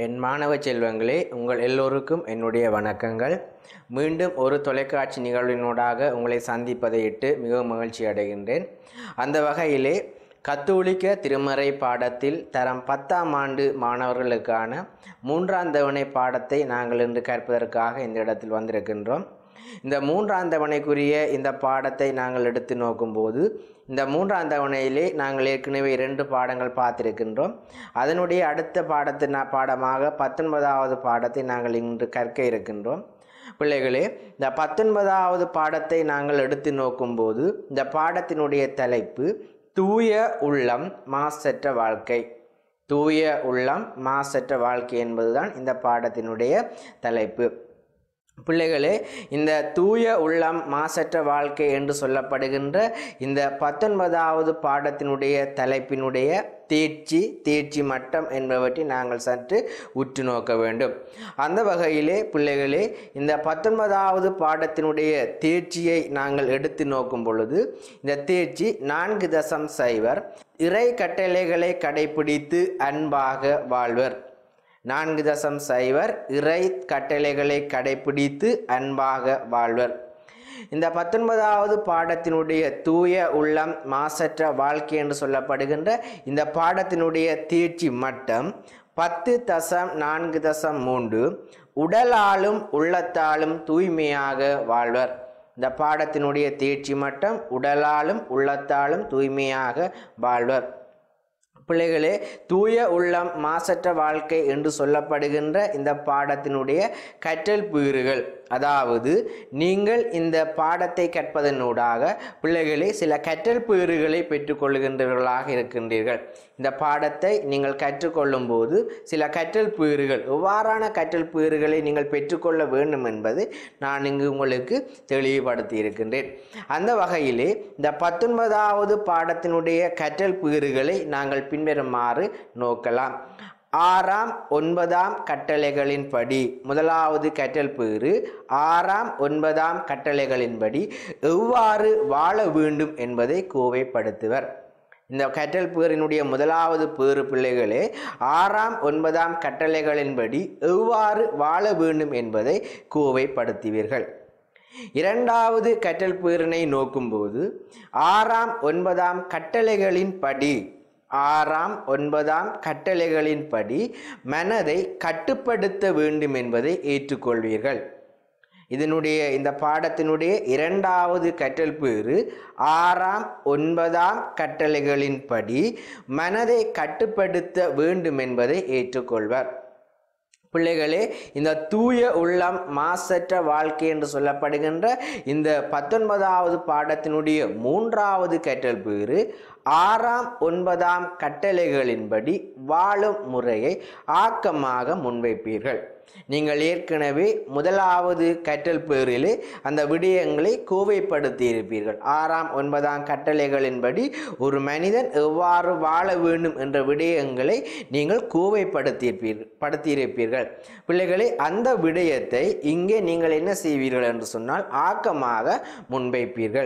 என் மாணவ செல்வங்களே உங்கள் எல்லோருக்கும் என்னுடைய வணக்கங்கள் மீண்டும் ஒரு தொலைக்காட்சி நிகழ்வினூடாக உங்களை சந்திப்பதை இட்டு மிகவும் மகிழ்ச்சி அடைகின்றேன் அந்த வகையிலே கத்தோலிக்க திருமறை பாடத்தில் தரம் பத்தாம் ஆண்டு மாணவர்களுக்கான மூன்றாம் தவணை பாடத்தை நாங்கள் இன்று கற்பதற்காக இந்த இடத்தில் வந்திருக்கின்றோம் இந்த மூன்றாம் தவணைக்குரிய இந்த பாடத்தை நாங்கள் எடுத்து நோக்கும்போது இந்த மூன்றாம் தவணையிலே நாங்கள் ஏற்கனவே இரண்டு பாடங்கள் பார்த்திருக்கின்றோம் அதனுடைய அடுத்த பாடத்தின் பாடமாக பத்தொன்பதாவது பாடத்தை நாங்கள் இன்று கற்க இருக்கின்றோம் பிள்ளைகளே இந்த பத்தொன்பதாவது பாடத்தை நாங்கள் எடுத்து நோக்கும்போது இந்த பாடத்தினுடைய தலைப்பு தூய உள்ளம் மாசற்ற வாழ்க்கை தூய உள்ளம் மாசற்ற வாழ்க்கை என்பதுதான் இந்த பாடத்தினுடைய தலைப்பு பிள்ளைகளே இந்த தூய உள்ளம் மாசற்ற வாழ்க்கை என்று சொல்லப்படுகின்ற இந்த பத்தொன்பதாவது பாடத்தினுடைய தலைப்பினுடைய தேர்ச்சி தேர்ச்சி மட்டம் என்பவற்றை நாங்கள் சற்று உற்று நோக்க வேண்டும் அந்த வகையிலே பிள்ளைகளே இந்த பத்தொன்பதாவது பாடத்தினுடைய தேர்ச்சியை நாங்கள் எடுத்து நோக்கும் பொழுது இந்த தேர்ச்சி நான்கு தசம் சைவர் இறை கட்டளைகளை கடைபிடித்து அன்பாக வாழ்வர் நான்கு தசம் சைவர் இறை கட்டளைகளை கடைபிடித்து அன்பாக வாழ்வர் இந்த பத்தொன்பதாவது பாடத்தினுடைய தூய உள்ளம் மாசற்ற வாழ்க்கை என்று சொல்லப்படுகின்ற இந்த பாடத்தினுடைய தேர்ச்சி மட்டம் பத்து தசம் நான்கு தசம் மூன்று உடலாலும் உள்ளத்தாலும் தூய்மையாக வாழ்வர் இந்த பாடத்தினுடைய தேர்ச்சி மட்டம் உடலாலும் உள்ளத்தாலும் தூய்மையாக வாழ்வர் பிள்ளைகளே தூய உள்ளம் மாசற்ற வாழ்க்கை என்று சொல்லப்படுகின்ற இந்த பாடத்தினுடைய கற்றல் பீறுகள் அதாவது நீங்கள் இந்த பாடத்தை கற்பதனூடாக பிள்ளைகளே சில கற்றல் பீறுகளை பெற்றுக்கொள்கின்றவர்களாக இருக்கின்றீர்கள் இந்த பாடத்தை நீங்கள் கற்றுக்கொள்ளும் போது சில கற்றல் பீறுகள் எவ்வாறான கற்றல் பீறுகளை நீங்கள் பெற்றுக்கொள்ள வேண்டும் என்பது நான் இங்கு உங்களுக்கு தெளிவுபடுத்தி இருக்கின்றேன் அந்த வகையிலே இந்த பத்தொன்பதாவது பாடத்தினுடைய கற்றல் பீறுகளை நாங்கள் பின்வருமாறு நோக்கலாம் ஆறாம் ஒன்பதாம் கட்டளைகளின்படி முதலாவது கற்றல் பேறு ஆறாம் ஒன்பதாம் கட்டளைகளின்படி எவ்வாறு வாழ வேண்டும் என்பதை கோவைப்படுத்துவர் இந்த கற்றல் பேரினுடைய முதலாவது பேறு பிள்ளைகளே ஆறாம் ஒன்பதாம் கட்டளைகளின்படி எவ்வாறு வாழ வேண்டும் என்பதை கோவைப்படுத்துவீர்கள் இரண்டாவது கற்றல் பேரினை நோக்கும்போது ஆறாம் ஒன்பதாம் கட்டளைகளின்படி ஆறாம் ஒன்பதாம் கட்டளைகளின்படி மனதை கட்டுப்படுத்த வேண்டும் என்பதை ஏற்றுக்கொள்வீர்கள் இதனுடைய இந்த பாடத்தினுடைய இரண்டாவது கற்றல் பேறு ஆறாம் ஒன்பதாம் கட்டளைகளின்படி மனதை கட்டுப்படுத்த வேண்டும் என்பதை ஏற்றுக்கொள்வர் பிள்ளைகளே இந்த தூய உள்ளம் மாசற்ற வாழ்க்கை என்று சொல்லப்படுகின்ற இந்த பத்தொன்பதாவது பாடத்தினுடைய மூன்றாவது கற்றல் பேறு ஆறாம் ஒன்பதாம் கட்டளைகளின்படி வாழும் முறையை ஆக்கமாக முன்வைப்பீர்கள் நீங்கள் ஏற்கனவே முதலாவது கற்றல் பேரிலே அந்த விடயங்களை கோவைப்படுத்தி இருப்பீர்கள் ஆறாம் ஒன்பதாம் கட்டளைகளின்படி ஒரு மனிதன் எவ்வாறு வாழ வேண்டும் என்ற விடயங்களை நீங்கள் கோவைப்படுத்தியிருப்பீர்கள் படுத்தியிருப்பீர்கள் பிள்ளைகளை அந்த விடயத்தை இங்கே நீங்கள் என்ன செய்வீர்கள் என்று சொன்னால் ஆக்கமாக முன்வைப்பீர்கள்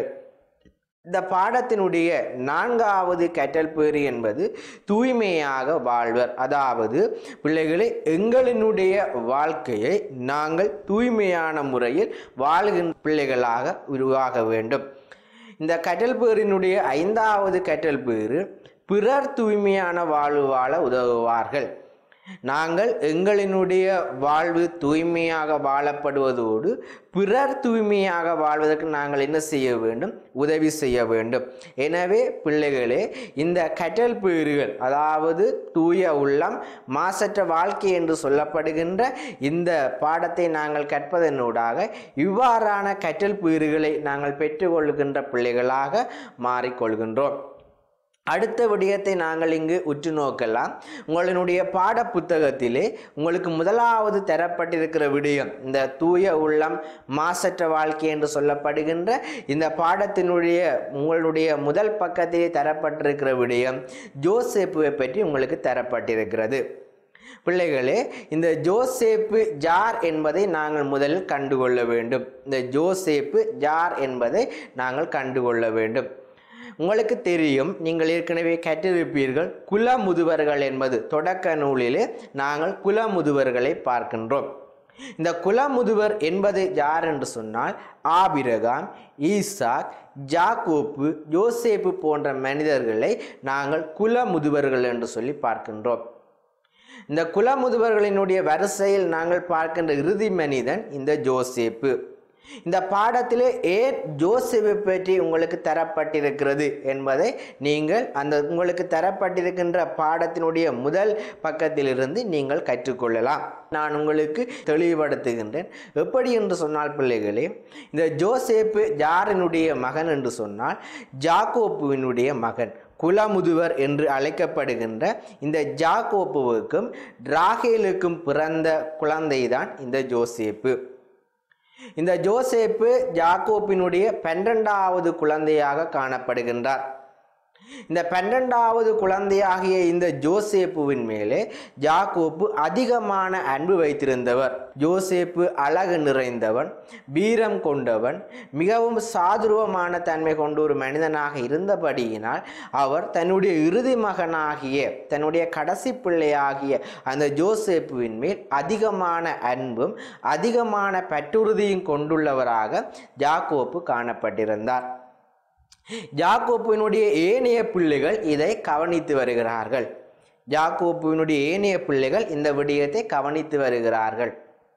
இந்த பாடத்தினுடைய நான்காவது கற்றல் பேறு என்பது தூய்மையாக வாழ்வர் அதாவது பிள்ளைகளை எங்களினுடைய வாழ்க்கையை நாங்கள் தூய்மையான முறையில் வாழ்கின்ற பிள்ளைகளாக உருவாக வேண்டும் இந்த கற்றல் பேரினுடைய ஐந்தாவது கற்றல் பேறு பிறர் தூய்மையான வாழ்வு வாழ உதவுவார்கள் நாங்கள் எங்களினுடைய வாழ்வு தூய்மையாக வாழப்படுவதோடு பிறர் தூய்மையாக வாழ்வதற்கு நாங்கள் என்ன செய்ய வேண்டும் உதவி செய்ய வேண்டும் எனவே பிள்ளைகளே இந்த கற்றல் பேறுகள் அதாவது தூய உள்ளம் மாசற்ற வாழ்க்கை என்று சொல்லப்படுகின்ற இந்த பாடத்தை நாங்கள் கற்பதனூடாக இவ்வாறான கற்றல் பேறுகளை நாங்கள் பெற்றுக்கொள்கின்ற பிள்ளைகளாக மாறிக்கொள்கின்றோம் அடுத்த விடயத்தை நாங்கள் இங்கு உற்று நோக்கலாம் உங்களினுடைய பாட புத்தகத்திலே உங்களுக்கு முதலாவது தரப்பட்டிருக்கிற விடயம் இந்த தூய உள்ளம் மாசற்ற வாழ்க்கை என்று சொல்லப்படுகின்ற இந்த பாடத்தினுடைய உங்களுடைய முதல் பக்கத்திலே தரப்பட்டிருக்கிற விடயம் ஜோசேப்புவை பற்றி உங்களுக்கு தரப்பட்டிருக்கிறது பிள்ளைகளே இந்த ஜோசேப்பு ஜார் என்பதை நாங்கள் முதலில் கண்டுகொள்ள வேண்டும் இந்த ஜோசேப்பு ஜார் என்பதை நாங்கள் கண்டுகொள்ள வேண்டும் உங்களுக்கு தெரியும் நீங்கள் ஏற்கனவே கற்றிருப்பீர்கள் குல முதுவர்கள் என்பது தொடக்க நூலிலே நாங்கள் குல முதுவர்களை பார்க்கின்றோம் இந்த குலமுதுவர் என்பது யார் என்று சொன்னால் ஆபிரகாம் ஈசாக் ஜாக்கோப்பு யோசேப்பு போன்ற மனிதர்களை நாங்கள் குலமுதுவர்கள் என்று சொல்லி பார்க்கின்றோம் இந்த குலமுதுவர்களினுடைய வரிசையில் நாங்கள் பார்க்கின்ற இறுதி மனிதன் இந்த ஜோசேப்பு இந்த பாடத்திலே ஏன் ஜோசேப்பை பற்றி உங்களுக்கு தரப்பட்டிருக்கிறது என்பதை நீங்கள் அந்த உங்களுக்கு தரப்பட்டிருக்கின்ற பாடத்தினுடைய முதல் பக்கத்திலிருந்து நீங்கள் கற்றுக்கொள்ளலாம் நான் உங்களுக்கு தெளிவுபடுத்துகின்றேன் எப்படி என்று சொன்னால் பிள்ளைகளே இந்த ஜோசேப்பு யாரினுடைய மகன் என்று சொன்னால் ஜாக்கோப்புவினுடைய மகன் குலமுதுவர் என்று அழைக்கப்படுகின்ற இந்த ஜாக்கோப்புவுக்கும் ராகேலுக்கும் பிறந்த குழந்தைதான் இந்த ஜோசேப்பு இந்த ஜோசேப்பு ஜாக்கோப்பினுடைய பன்னிரெண்டாவது குழந்தையாக காணப்படுகின்றார் இந்த பன்னிரெண்டாவது குழந்தையாகிய இந்த ஜோசேப்புவின் மேலே ஜாக்கோப்பு அதிகமான அன்பு வைத்திருந்தவர் ஜோசேப்பு அழகு நிறைந்தவன் வீரம் கொண்டவன் மிகவும் சாதுருவமான தன்மை கொண்ட ஒரு மனிதனாக இருந்தபடியினால் அவர் தன்னுடைய இறுதி மகனாகிய தன்னுடைய கடைசி பிள்ளையாகிய அந்த ஜோசேப்புவின் மேல் அதிகமான அன்பும் அதிகமான பற்றுறுதியும் கொண்டுள்ளவராக ஜாக்கோப்பு காணப்பட்டிருந்தார் ஜாக்கோப்புவினுடைய ஏனைய பிள்ளைகள் இதை கவனித்து வருகிறார்கள் ஜாக்கோப்புவினுடைய ஏனைய பிள்ளைகள் இந்த விடயத்தை கவனித்து வருகிறார்கள்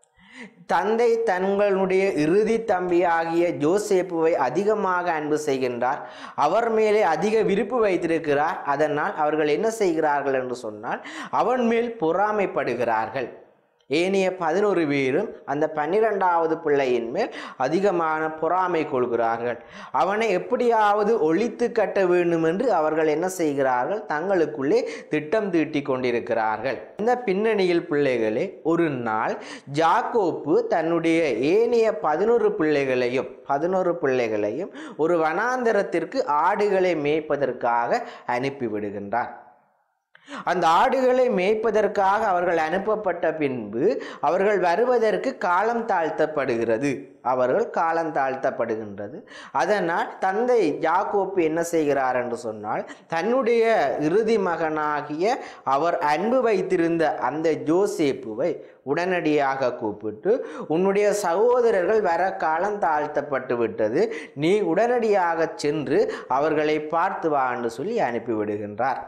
தந்தை தங்களுடைய இறுதி தம்பியாகிய ஜோசேப்புவை அதிகமாக அன்பு செய்கின்றார் அவர் மேலே அதிக விருப்பு வைத்திருக்கிறார் அதனால் அவர்கள் என்ன செய்கிறார்கள் என்று சொன்னால் அவன் மேல் பொறாமைப்படுகிறார்கள் ஏனைய பதினொரு பேரும் அந்த பன்னிரெண்டாவது பிள்ளையின் மேல் அதிகமான பொறாமை கொள்கிறார்கள் அவனை எப்படியாவது ஒழித்து கட்ட வேண்டும் என்று அவர்கள் என்ன செய்கிறார்கள் தங்களுக்குள்ளே திட்டம் தீட்டி கொண்டிருக்கிறார்கள் இந்த பின்னணியில் பிள்ளைகளே ஒரு நாள் ஜாக்கோப்பு தன்னுடைய ஏனைய பதினொரு பிள்ளைகளையும் பதினொரு பிள்ளைகளையும் ஒரு வனாந்தரத்திற்கு ஆடுகளை மேய்ப்பதற்காக அனுப்பிவிடுகின்றார் அந்த ஆடுகளை மேய்ப்பதற்காக அவர்கள் அனுப்பப்பட்ட பின்பு அவர்கள் வருவதற்கு காலம் தாழ்த்தப்படுகிறது அவர்கள் காலம் தாழ்த்தப்படுகின்றது அதனால் தந்தை ஜாக்கோப்பு என்ன செய்கிறார் என்று சொன்னால் தன்னுடைய இறுதி மகனாகிய அவர் அன்பு வைத்திருந்த அந்த ஜோசேப்புவை உடனடியாக கூப்பிட்டு உன்னுடைய சகோதரர்கள் வர காலம் தாழ்த்தப்பட்டு விட்டது நீ உடனடியாக சென்று அவர்களை பார்த்து வா என்று சொல்லி அனுப்பிவிடுகின்றார்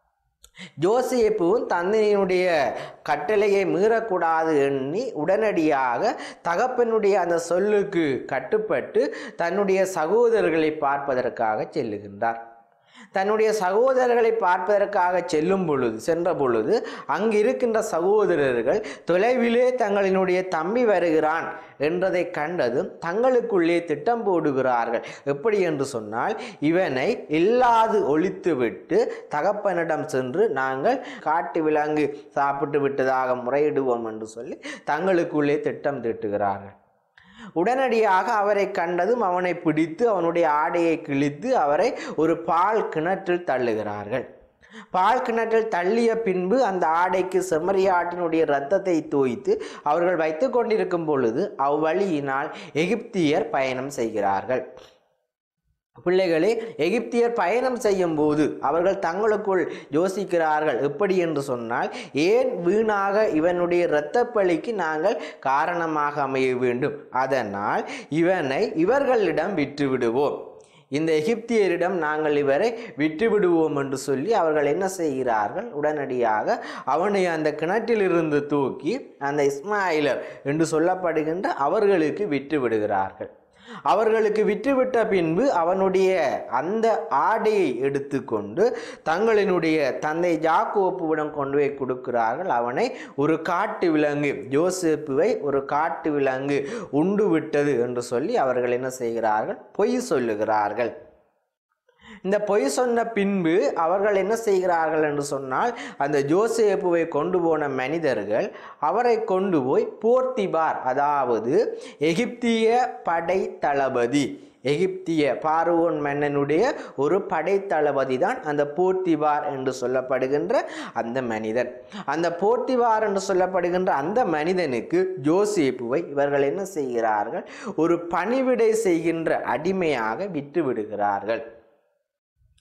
ஜோசேப்புவும் தந்தையினுடைய கட்டளையை மீறக்கூடாது எண்ணி உடனடியாக தகப்பனுடைய அந்த சொல்லுக்கு கட்டுப்பட்டு தன்னுடைய சகோதரர்களை பார்ப்பதற்காக செல்லுகின்றார் தன்னுடைய சகோதரர்களை பார்ப்பதற்காக செல்லும் பொழுது சென்ற பொழுது அங்கு இருக்கின்ற சகோதரர்கள் தொலைவிலே தங்களினுடைய தம்பி வருகிறான் என்றதை கண்டதும் தங்களுக்குள்ளே திட்டம் போடுகிறார்கள் எப்படி என்று சொன்னால் இவனை இல்லாது ஒழித்துவிட்டு தகப்பனிடம் சென்று நாங்கள் காட்டு விலங்கு சாப்பிட்டு விட்டதாக முறையிடுவோம் என்று சொல்லி தங்களுக்குள்ளே திட்டம் தீட்டுகிறார்கள் உடனடியாக அவரை கண்டதும் அவனை பிடித்து அவனுடைய ஆடையை கிழித்து அவரை ஒரு பால் கிணற்றில் தள்ளுகிறார்கள் பால் கிணற்றில் தள்ளிய பின்பு அந்த ஆடைக்கு செம்மறியாட்டினுடைய இரத்தத்தை தோய்த்து அவர்கள் வைத்து கொண்டிருக்கும் பொழுது அவ்வழியினால் எகிப்தியர் பயணம் செய்கிறார்கள் பிள்ளைகளே எகிப்தியர் பயணம் செய்யும் போது அவர்கள் தங்களுக்குள் யோசிக்கிறார்கள் எப்படி என்று சொன்னால் ஏன் வீணாக இவனுடைய இரத்தப்பழிக்கு நாங்கள் காரணமாக அமைய வேண்டும் அதனால் இவனை இவர்களிடம் விட்டுவிடுவோம் இந்த எகிப்தியரிடம் நாங்கள் இவரை விட்டுவிடுவோம் என்று சொல்லி அவர்கள் என்ன செய்கிறார்கள் உடனடியாக அவனை அந்த கிணற்றிலிருந்து தூக்கி அந்த இஸ்மாயிலர் என்று சொல்லப்படுகின்ற அவர்களுக்கு விட்டு விடுகிறார்கள் அவர்களுக்கு விற்றுவிட்ட பின்பு அவனுடைய அந்த ஆடையை எடுத்துக்கொண்டு தங்களினுடைய தந்தை ஜாக்கோப்புவிடம் கொண்டு போய் கொடுக்கிறார்கள் அவனை ஒரு காட்டு விலங்கு ஜோசேப்புவை ஒரு காட்டு விலங்கு உண்டு விட்டது என்று சொல்லி அவர்கள் என்ன செய்கிறார்கள் பொய் சொல்லுகிறார்கள் இந்த பொய் சொன்ன பின்பு அவர்கள் என்ன செய்கிறார்கள் என்று சொன்னால் அந்த ஜோசேப்புவை கொண்டு போன மனிதர்கள் அவரை கொண்டு போய் போர்த்திபார் அதாவது எகிப்திய படை தளபதி எகிப்திய பார்வோன் மன்னனுடைய ஒரு படைத்தளபதி தான் அந்த போர்த்திபார் என்று சொல்லப்படுகின்ற அந்த மனிதன் அந்த போர்த்திபார் என்று சொல்லப்படுகின்ற அந்த மனிதனுக்கு ஜோசேப்புவை இவர்கள் என்ன செய்கிறார்கள் ஒரு பணிவிடை செய்கின்ற அடிமையாக விட்டு விடுகிறார்கள்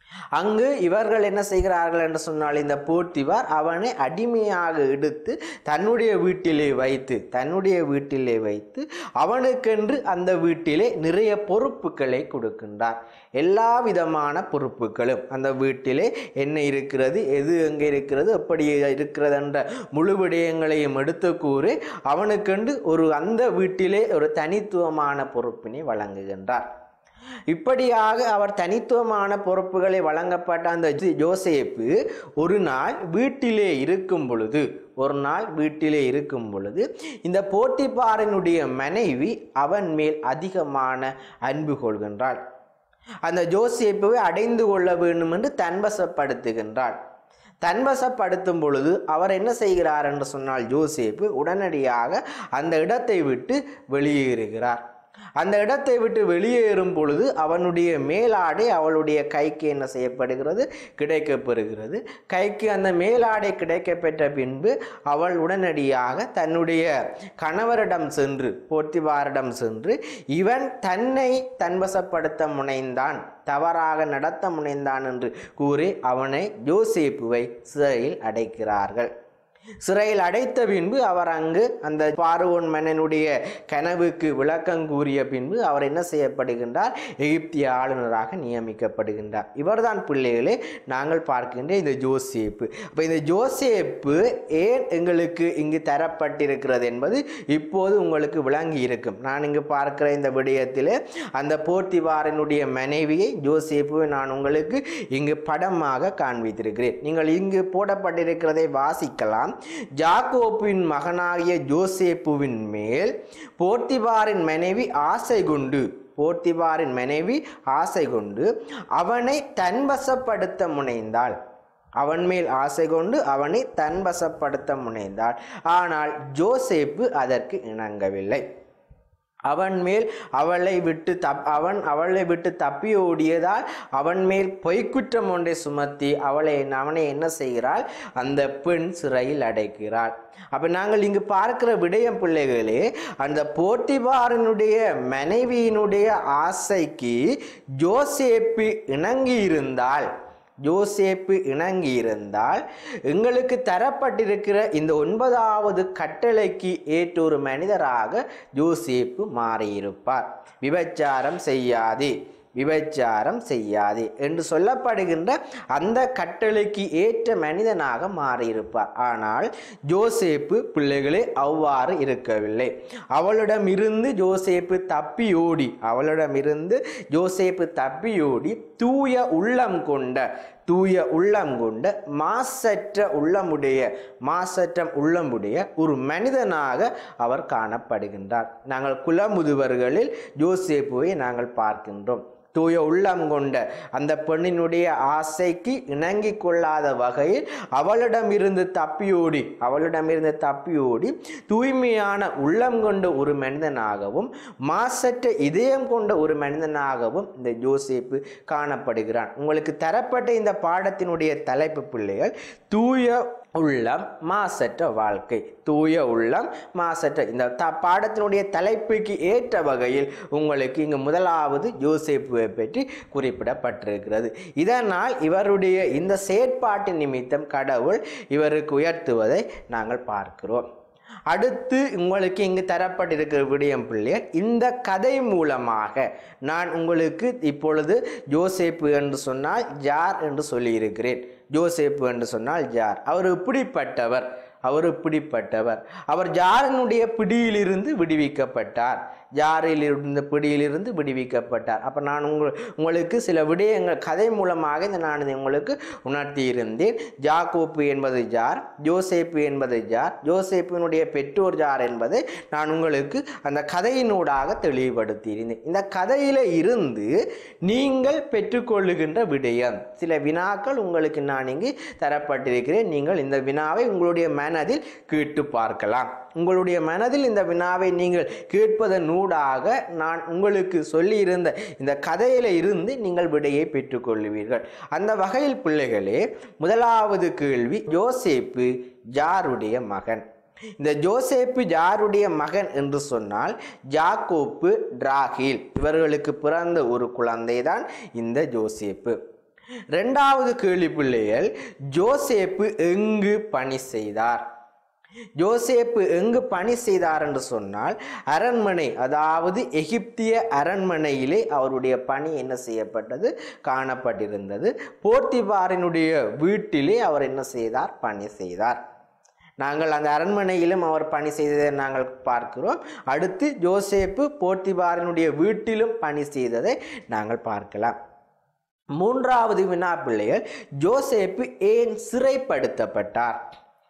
அங்கு இவர்கள் என்ன செய்கிறார்கள் என்று சொன்னால் இந்த போர்த்திவார் அவனை அடிமையாக எடுத்து தன்னுடைய வீட்டிலே வைத்து தன்னுடைய வீட்டிலே வைத்து அவனுக்கென்று அந்த வீட்டிலே நிறைய பொறுப்புகளை கொடுக்கின்றார் எல்லா விதமான பொறுப்புகளும் அந்த வீட்டிலே என்ன இருக்கிறது எது எங்கே இருக்கிறது எப்படி இருக்கிறது என்ற முழு விடயங்களையும் எடுத்து கூறி அவனுக்கென்று ஒரு அந்த வீட்டிலே ஒரு தனித்துவமான பொறுப்பினை வழங்குகின்றார் இப்படியாக அவர் தனித்துவமான பொறுப்புகளை வழங்கப்பட்ட அந்த ஜி- யோசேப்பு ஒரு நாள் வீட்டிலே இருக்கும் பொழுது ஒரு நாள் வீட்டிலே இருக்கும் பொழுது இந்த போட்டிப்பாரனுடைய மனைவி அவன் மேல் அதிகமான அன்பு கொள்கின்றாள் அந்த ஜோசேப்புவை அடைந்து கொள்ள வேண்டும் என்று தன்வசப்படுத்துகின்றாள் தன்வசப்படுத்தும் பொழுது அவர் என்ன செய்கிறார் என்று சொன்னால் ஜோசேப்பு உடனடியாக அந்த இடத்தை விட்டு வெளியேறுகிறார் அந்த இடத்தை விட்டு வெளியேறும் பொழுது அவனுடைய மேலாடை அவளுடைய கைக்கு என்ன செய்யப்படுகிறது கிடைக்கப்பெறுகிறது கைக்கு அந்த மேலாடை கிடைக்கப்பெற்ற பின்பு அவள் உடனடியாக தன்னுடைய கணவரிடம் சென்று போர்த்திவாரிடம் சென்று இவன் தன்னை தன்வசப்படுத்த முனைந்தான் தவறாக நடத்த முனைந்தான் என்று கூறி அவனை யோசேப்புவை சிறையில் அடைக்கிறார்கள் சிறையில் அடைத்த பின்பு அவர் அங்கு அந்த பார்வோன் மன்னனுடைய கனவுக்கு விளக்கம் கூறிய பின்பு அவர் என்ன செய்யப்படுகின்றார் எகிப்திய ஆளுநராக நியமிக்கப்படுகின்றார் இவர்தான் பிள்ளைகளே நாங்கள் பார்க்கின்ற இந்த ஜோசேப்பு அப்போ இந்த ஜோசேப்பு ஏன் எங்களுக்கு இங்கு தரப்பட்டிருக்கிறது என்பது இப்போது உங்களுக்கு விளங்கி இருக்கும் நான் இங்கு பார்க்கிற இந்த விடயத்திலே அந்த போர்த்திவாரனுடைய மனைவியை ஜோசேப்புவை நான் உங்களுக்கு இங்கு படமாக காண்பித்திருக்கிறேன் நீங்கள் இங்கு போடப்பட்டிருக்கிறதை வாசிக்கலாம் ஜாக்கோப்பின் மகனாகிய ஜோசேப்புவின் மேல் போர்த்திபாரின் மனைவி ஆசை கொண்டு போர்த்திபாரின் மனைவி ஆசை கொண்டு அவனை தன்வசப்படுத்த முனைந்தாள் அவன் மேல் ஆசை கொண்டு அவனை தன்வசப்படுத்த முனைந்தாள் ஆனால் ஜோசேப்பு அதற்கு இணங்கவில்லை அவன் மேல் அவளை விட்டு தப் அவன் அவளை விட்டு தப்பி ஓடியதால் அவன் மேல் பொய்க்குற்றம் ஒன்றை சுமத்தி அவளை அவனை என்ன செய்கிறாள் அந்த பெண் சிறையில் அடைக்கிறாள் அப்ப நாங்கள் இங்கு பார்க்கிற விடயம் பிள்ளைகளே அந்த போட்டிபாரனுடைய மனைவியினுடைய ஆசைக்கு ஜோசேப்பு இணங்கி இருந்தால் யோசேப்பு இணங்கி இருந்தால் எங்களுக்கு தரப்பட்டிருக்கிற இந்த ஒன்பதாவது கட்டளைக்கு ஏற்ற ஒரு மனிதராக யோசேப்பு மாறியிருப்பார் விபச்சாரம் செய்யாதே விபச்சாரம் செய்யாதே என்று சொல்லப்படுகின்ற அந்த கட்டளைக்கு ஏற்ற மனிதனாக மாறியிருப்பார் ஆனால் ஜோசேப்பு பிள்ளைகளே அவ்வாறு இருக்கவில்லை அவளிடமிருந்து ஜோசேப்பு தப்பி ஓடி அவளிடமிருந்து ஜோசேப்பு தப்பி ஓடி தூய உள்ளம் கொண்ட தூய உள்ளம் கொண்ட மாசற்ற உள்ளமுடைய மாசற்ற உள்ளமுடைய ஒரு மனிதனாக அவர் காணப்படுகின்றார் நாங்கள் குலமுதுவர்களில் ஜோசேப்புவை நாங்கள் பார்க்கின்றோம் தூய உள்ளம் கொண்ட அந்த பெண்ணினுடைய ஆசைக்கு இணங்கி கொள்ளாத வகையில் அவளிடமிருந்து தப்பியோடி அவளிடமிருந்து தப்பியோடி தூய்மையான உள்ளம் கொண்ட ஒரு மனிதனாகவும் மாசற்ற இதயம் கொண்ட ஒரு மனிதனாகவும் இந்த ஜோசேப்பு காணப்படுகிறான் உங்களுக்கு தரப்பட்ட இந்த பாடத்தினுடைய தலைப்பு பிள்ளைகள் தூய உள்ளம் மாசற்ற வாழ்க்கை தூய உள்ளம் மாசற்ற இந்த த பாடத்தினுடைய தலைப்புக்கு ஏற்ற வகையில் உங்களுக்கு இங்கு முதலாவது யோசேப்புவை பற்றி குறிப்பிடப்பட்டிருக்கிறது இதனால் இவருடைய இந்த செயற்பாட்டின் நிமித்தம் கடவுள் இவருக்கு உயர்த்துவதை நாங்கள் பார்க்கிறோம் அடுத்து உங்களுக்கு இங்கு தரப்பட்டிருக்கிற விடயம் பிள்ளையர் இந்த கதை மூலமாக நான் உங்களுக்கு இப்பொழுது ஜோசேப்பு என்று சொன்னால் ஜார் என்று சொல்லியிருக்கிறேன் ஜோசேப்பு என்று சொன்னால் ஜார் அவர் இப்படிப்பட்டவர் அவர் இப்படிப்பட்டவர் அவர் ஜாரனுடைய பிடியிலிருந்து விடுவிக்கப்பட்டார் ஜாரில் இருந்த பிடியிலிருந்து விடுவிக்கப்பட்டார் அப்போ நான் உங்கள் உங்களுக்கு சில விடயங்கள் கதை மூலமாக இந்த நான் இதை உங்களுக்கு உணர்த்தி இருந்தேன் ஜாக்கோப்பு என்பது ஜார் ஜோசேப்பு என்பது ஜார் ஜோசேப்பினுடைய பெற்றோர் ஜார் என்பதை நான் உங்களுக்கு அந்த கதையினூடாக தெளிவுபடுத்தி இருந்தேன் இந்த கதையில இருந்து நீங்கள் பெற்றுக்கொள்ளுகின்ற விடயம் சில வினாக்கள் உங்களுக்கு நான் இங்கு தரப்பட்டிருக்கிறேன் நீங்கள் இந்த வினாவை உங்களுடைய மனதில் கேட்டு பார்க்கலாம் உங்களுடைய மனதில் இந்த வினாவை நீங்கள் கேட்பதன் ஊடாக நான் உங்களுக்கு சொல்லியிருந்த இந்த கதையில இருந்து நீங்கள் விடையை பெற்றுக்கொள்ளுவீர்கள் அந்த வகையில் பிள்ளைகளே முதலாவது கேள்வி யோசேப்பு ஜாருடைய மகன் இந்த ஜோசேப்பு ஜாருடைய மகன் என்று சொன்னால் ஜாக்கோப்பு டிராகில் இவர்களுக்கு பிறந்த ஒரு குழந்தை தான் இந்த ஜோசேப்பு ரெண்டாவது கேள்வி பிள்ளைகள் ஜோசேப்பு எங்கு பணி செய்தார் ஜோசேப்பு எங்கு பணி செய்தார் என்று சொன்னால் அரண்மனை அதாவது எகிப்திய அரண்மனையிலே அவருடைய பணி என்ன செய்யப்பட்டது காணப்பட்டிருந்தது போர்த்திபாரினுடைய வீட்டிலே அவர் என்ன செய்தார் பணி செய்தார் நாங்கள் அந்த அரண்மனையிலும் அவர் பணி செய்ததை நாங்கள் பார்க்கிறோம் அடுத்து ஜோசேப்பு போர்த்திபாரினுடைய வீட்டிலும் பணி செய்ததை நாங்கள் பார்க்கலாம் மூன்றாவது வினா பிள்ளைகள் ஜோசேப்பு ஏன் சிறைப்படுத்தப்பட்டார்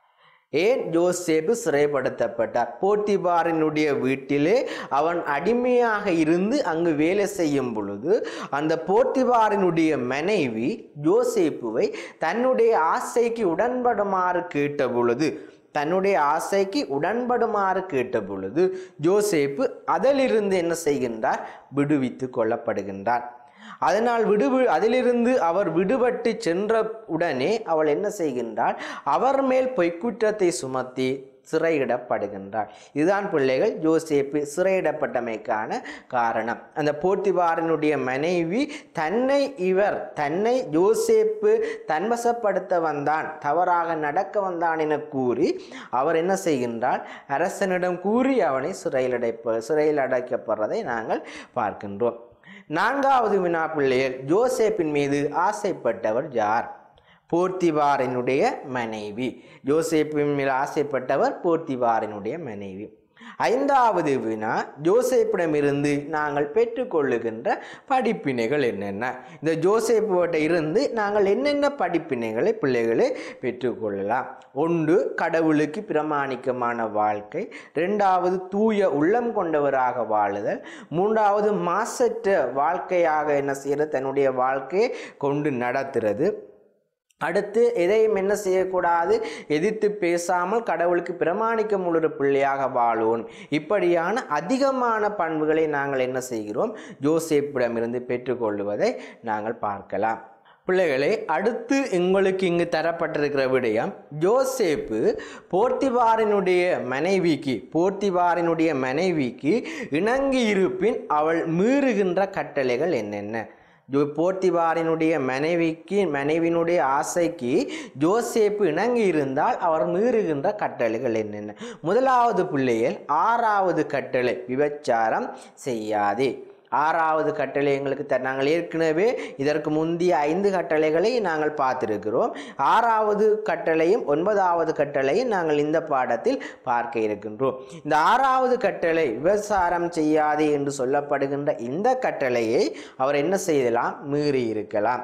ஏன் ஜோசேப்பு சிறைப்படுத்தப்பட்டார் போர்த்திபாரினுடைய வீட்டிலே அவன் அடிமையாக இருந்து அங்கு வேலை செய்யும் பொழுது அந்த போர்த்திபாரினுடைய மனைவி ஜோசேப்புவை தன்னுடைய ஆசைக்கு உடன்படுமாறு கேட்ட பொழுது தன்னுடைய ஆசைக்கு உடன்படுமாறு கேட்ட பொழுது ஜோசேப்பு அதிலிருந்து என்ன செய்கின்றார் விடுவித்து கொள்ளப்படுகின்றார் அதனால் விடுவி அதிலிருந்து அவர் விடுபட்டு சென்ற உடனே அவள் என்ன செய்கின்றாள் அவர் மேல் பொய்க்குற்றத்தை சுமத்தி சிறையிடப்படுகின்றார் இதுதான் பிள்ளைகள் ஜோசேப்பு சிறையிடப்பட்டமைக்கான காரணம் அந்த போர்த்திபாரனுடைய மனைவி தன்னை இவர் தன்னை ஜோசேப்பு தன்வசப்படுத்த வந்தான் தவறாக நடக்க வந்தான் என கூறி அவர் என்ன செய்கின்றார் அரசனிடம் கூறி அவனை சிறையில் அடைப்ப சிறையில் அடைக்கப்படுறதை நாங்கள் பார்க்கின்றோம் நான்காவது வினா பிள்ளைகள் ஜோசேப்பின் மீது ஆசைப்பட்டவர் யார் போர்த்திவாரினுடைய மனைவி ஜோசேப்பின் மேல் ஆசைப்பட்டவர் போர்த்திவாரினுடைய மனைவி ஐந்தாவது வினா ஜோசேப்பிடமிருந்து நாங்கள் பெற்றுக்கொள்ளுகின்ற படிப்பினைகள் என்னென்ன இந்த ஜோசேப்புகிட்ட இருந்து நாங்கள் என்னென்ன படிப்பினைகளை பிள்ளைகளை பெற்றுக்கொள்ளலாம் ஒன்று கடவுளுக்கு பிரமாணிக்கமான வாழ்க்கை ரெண்டாவது தூய உள்ளம் கொண்டவராக வாழுதல் மூன்றாவது மாசற்ற வாழ்க்கையாக என்ன செய்யறது தன்னுடைய வாழ்க்கையை கொண்டு நடத்துறது அடுத்து எதையும் என்ன செய்யக்கூடாது எதிர்த்து பேசாமல் கடவுளுக்கு பிரமாணிக்க முழுற பிள்ளையாக வாழுவோம் இப்படியான அதிகமான பண்புகளை நாங்கள் என்ன செய்கிறோம் ஜோசேப்பிடமிருந்து பெற்றுக்கொள்வதை நாங்கள் பார்க்கலாம் பிள்ளைகளே அடுத்து உங்களுக்கு இங்கு தரப்பட்டிருக்கிற விடயம் ஜோசேப்பு போர்த்திபாரினுடைய மனைவிக்கு போர்த்திபாரினுடைய மனைவிக்கு இணங்கி இருப்பின் அவள் மீறுகின்ற கட்டளைகள் என்னென்ன ஜோ போர்த்திபாரினுடைய மனைவிக்கு மனைவினுடைய ஆசைக்கு ஜோசேப்பு இணங்கி இருந்தால் அவர் மீறுகின்ற கட்டளைகள் என்னென்ன முதலாவது பிள்ளைகள் ஆறாவது கட்டளை விபச்சாரம் செய்யாதே ஆறாவது கட்டளை எங்களுக்கு த நாங்கள் ஏற்கனவே இதற்கு முந்தைய ஐந்து கட்டளைகளை நாங்கள் பார்த்திருக்கிறோம் ஆறாவது கட்டளையும் ஒன்பதாவது கட்டளையும் நாங்கள் இந்த பாடத்தில் பார்க்க இருக்கின்றோம் இந்த ஆறாவது கட்டளை விபச்சாரம் செய்யாதே என்று சொல்லப்படுகின்ற இந்த கட்டளையை அவர் என்ன செய்யலாம் மீறி இருக்கலாம்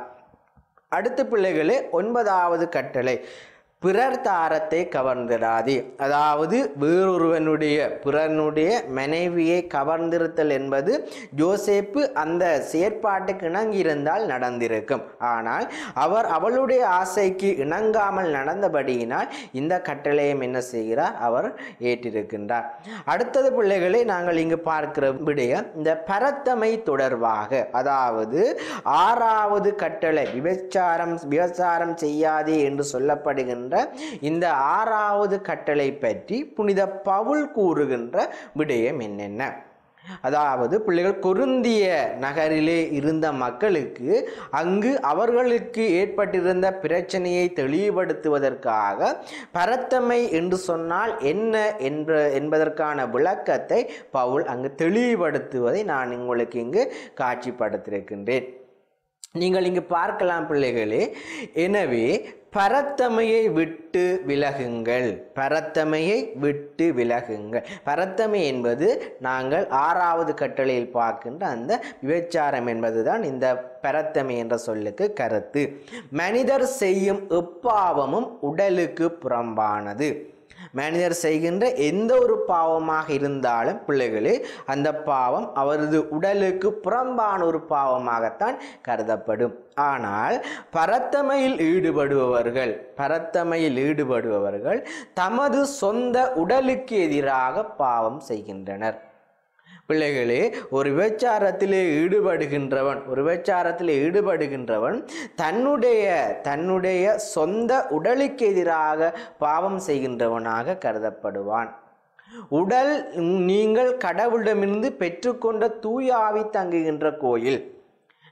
அடுத்த பிள்ளைகளே ஒன்பதாவது கட்டளை பிறர் தாரத்தை கவர்ந்திடாதே அதாவது வேறொருவனுடைய பிறனுடைய மனைவியை கவர்ந்திருத்தல் என்பது ஜோசேப்பு அந்த செயற்பாட்டுக்கு இணங்கியிருந்தால் நடந்திருக்கும் ஆனால் அவர் அவளுடைய ஆசைக்கு இணங்காமல் நடந்தபடியினால் இந்த கட்டளையும் என்ன செய்கிறார் அவர் ஏற்றிருக்கின்றார் அடுத்தது பிள்ளைகளை நாங்கள் இங்கு பார்க்கிற விடயம் இந்த பரத்தமை தொடர்பாக அதாவது ஆறாவது கட்டளை விபச்சாரம் விபச்சாரம் செய்யாதே என்று சொல்லப்படுகின்ற இந்த ஆறாவது கட்டளை பற்றி புனித பவுல் கூறுகின்ற விடயம் என்னென்ன அதாவது பிள்ளைகள் கொருந்திய நகரிலே இருந்த மக்களுக்கு அங்கு அவர்களுக்கு ஏற்பட்டிருந்த பிரச்சனையை தெளிவுபடுத்துவதற்காக பரத்தமை என்று சொன்னால் என்ன என்ற என்பதற்கான விளக்கத்தை பவுல் அங்கு தெளிவுபடுத்துவதை நான் உங்களுக்கு இங்கு காட்சிப்படுத்தியிருக்கின்றேன் நீங்கள் இங்கு பார்க்கலாம் பிள்ளைகளே எனவே பரத்தமையை விட்டு விலகுங்கள் பரத்தமையை விட்டு விலகுங்கள் பரத்தமை என்பது நாங்கள் ஆறாவது கட்டளையில் பார்க்கின்ற அந்த விபச்சாரம் என்பதுதான் இந்த பரத்தமை என்ற சொல்லுக்கு கருத்து மனிதர் செய்யும் எப்பாவமும் உடலுக்கு புறம்பானது மனிதர் செய்கின்ற எந்த ஒரு பாவமாக இருந்தாலும் பிள்ளைகளே அந்த பாவம் அவரது உடலுக்கு புறம்பான ஒரு பாவமாகத்தான் கருதப்படும் ஆனால் பரத்தமையில் ஈடுபடுபவர்கள் பரத்தமையில் ஈடுபடுபவர்கள் தமது சொந்த உடலுக்கு எதிராக பாவம் செய்கின்றனர் பிள்ளைகளே ஒரு விபச்சாரத்திலே ஈடுபடுகின்றவன் ஒரு விபச்சாரத்திலே ஈடுபடுகின்றவன் தன்னுடைய தன்னுடைய சொந்த உடலுக்கு எதிராக பாவம் செய்கின்றவனாக கருதப்படுவான் உடல் நீங்கள் கடவுளிடமிருந்து பெற்றுக்கொண்ட தூய ஆவி தங்குகின்ற கோயில்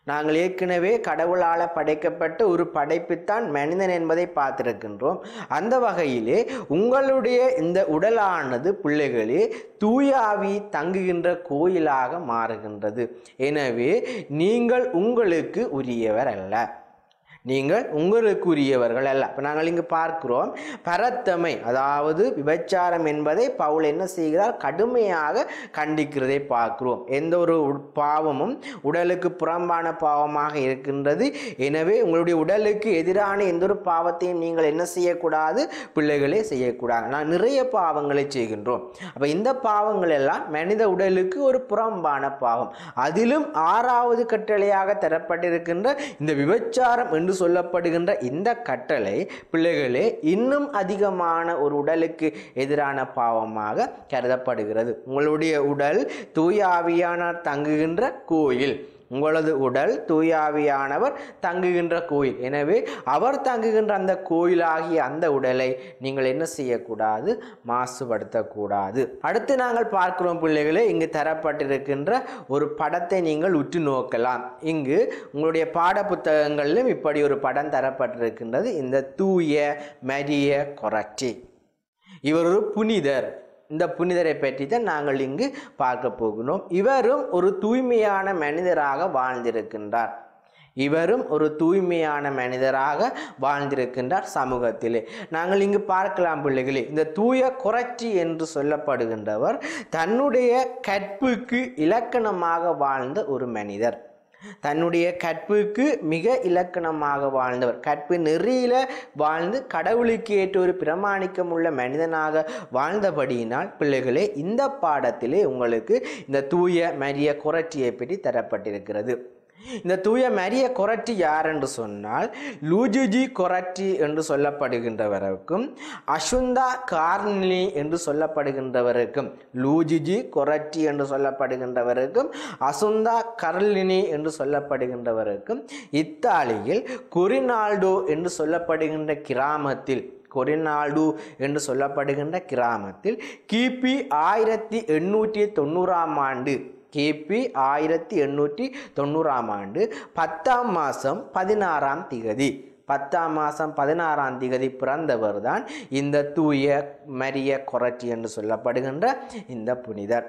நாங்கள் ஏற்கனவே கடவுளால் படைக்கப்பட்ட ஒரு படைப்புத்தான் மனிதன் என்பதை பார்த்திருக்கின்றோம் அந்த வகையிலே உங்களுடைய இந்த உடலானது பிள்ளைகளே தூயாவி தங்குகின்ற கோயிலாக மாறுகின்றது எனவே நீங்கள் உங்களுக்கு உரியவர் அல்ல நீங்கள் உங்களுக்குரியவர்கள் அல்ல இப்போ நாங்கள் இங்கு பார்க்கிறோம் பரத்தமை அதாவது விபச்சாரம் என்பதை பவுல் என்ன செய்கிறார் கடுமையாக கண்டிக்கிறதை பார்க்கிறோம் எந்த ஒரு உட்- பாவமும் உடலுக்கு புறம்பான பாவமாக இருக்கின்றது எனவே உங்களுடைய உடலுக்கு எதிரான எந்த ஒரு பாவத்தையும் நீங்கள் என்ன செய்யக்கூடாது பிள்ளைகளே செய்யக்கூடாது நான் நிறைய பாவங்களை செய்கின்றோம் அப்போ இந்த பாவங்கள் எல்லாம் மனித உடலுக்கு ஒரு புறம்பான பாவம் அதிலும் ஆறாவது கட்டளையாக தரப்பட்டிருக்கின்ற இந்த விபச்சாரம் என்று சொல்லப்படுகின்ற இந்த கட்டளை பிள்ளைகளே இன்னும் அதிகமான ஒரு உடலுக்கு எதிரான பாவமாக கருதப்படுகிறது உங்களுடைய உடல் தூய ஆவியானார் தங்குகின்ற கோயில் உங்களது உடல் தூயாவியானவர் தங்குகின்ற கோயில் எனவே அவர் தங்குகின்ற அந்த கோயிலாகிய அந்த உடலை நீங்கள் என்ன செய்யக்கூடாது மாசுபடுத்தக்கூடாது அடுத்து நாங்கள் பார்க்கிறோம் பிள்ளைகளே இங்கு தரப்பட்டிருக்கின்ற ஒரு படத்தை நீங்கள் உற்று நோக்கலாம் இங்கு உங்களுடைய பாட புத்தகங்களிலும் இப்படி ஒரு படம் தரப்பட்டிருக்கின்றது இந்த தூய மரிய கொரட்டி இவர் ஒரு புனிதர் இந்த புனிதரை பற்றி தான் நாங்கள் இங்கு பார்க்க போகிறோம் இவரும் ஒரு தூய்மையான மனிதராக வாழ்ந்திருக்கின்றார் இவரும் ஒரு தூய்மையான மனிதராக வாழ்ந்திருக்கின்றார் சமூகத்திலே நாங்கள் இங்கு பார்க்கலாம் பிள்ளைகளே இந்த தூய குறைச்சி என்று சொல்லப்படுகின்றவர் தன்னுடைய கற்புக்கு இலக்கணமாக வாழ்ந்த ஒரு மனிதர் தன்னுடைய கற்புக்கு மிக இலக்கணமாக வாழ்ந்தவர் கற்பு நெறியில வாழ்ந்து கடவுளுக்கு ஏற்ற ஒரு பிரமாணிக்கம் உள்ள மனிதனாக வாழ்ந்தபடியினால் பிள்ளைகளே இந்த பாடத்திலே உங்களுக்கு இந்த தூய மரிய குரட்டியை பற்றி தரப்பட்டிருக்கிறது இந்த தூய மரிய கொரட்டி யார் என்று சொன்னால் லூஜுஜி கொரட்டி என்று சொல்லப்படுகின்றவருக்கும் அசுந்தா கார்னிலி என்று சொல்லப்படுகின்றவருக்கும் லூஜிஜி கொரட்டி என்று சொல்லப்படுகின்றவருக்கும் அசுந்தா கர்லினி என்று சொல்லப்படுகின்றவருக்கும் இத்தாலியில் கொரினால்டோ என்று சொல்லப்படுகின்ற கிராமத்தில் கொரினால்டு என்று சொல்லப்படுகின்ற கிராமத்தில் கிபி ஆயிரத்தி எண்ணூற்றி தொண்ணூறாம் ஆண்டு கிபி ஆயிரத்தி எண்ணூற்றி தொண்ணூறாம் ஆண்டு பத்தாம் மாதம் பதினாறாம் திகதி பத்தாம் மாதம் பதினாறாம் திகதி பிறந்தவர் தான் இந்த தூய மரிய கொரட்டி என்று சொல்லப்படுகின்ற இந்த புனிதர்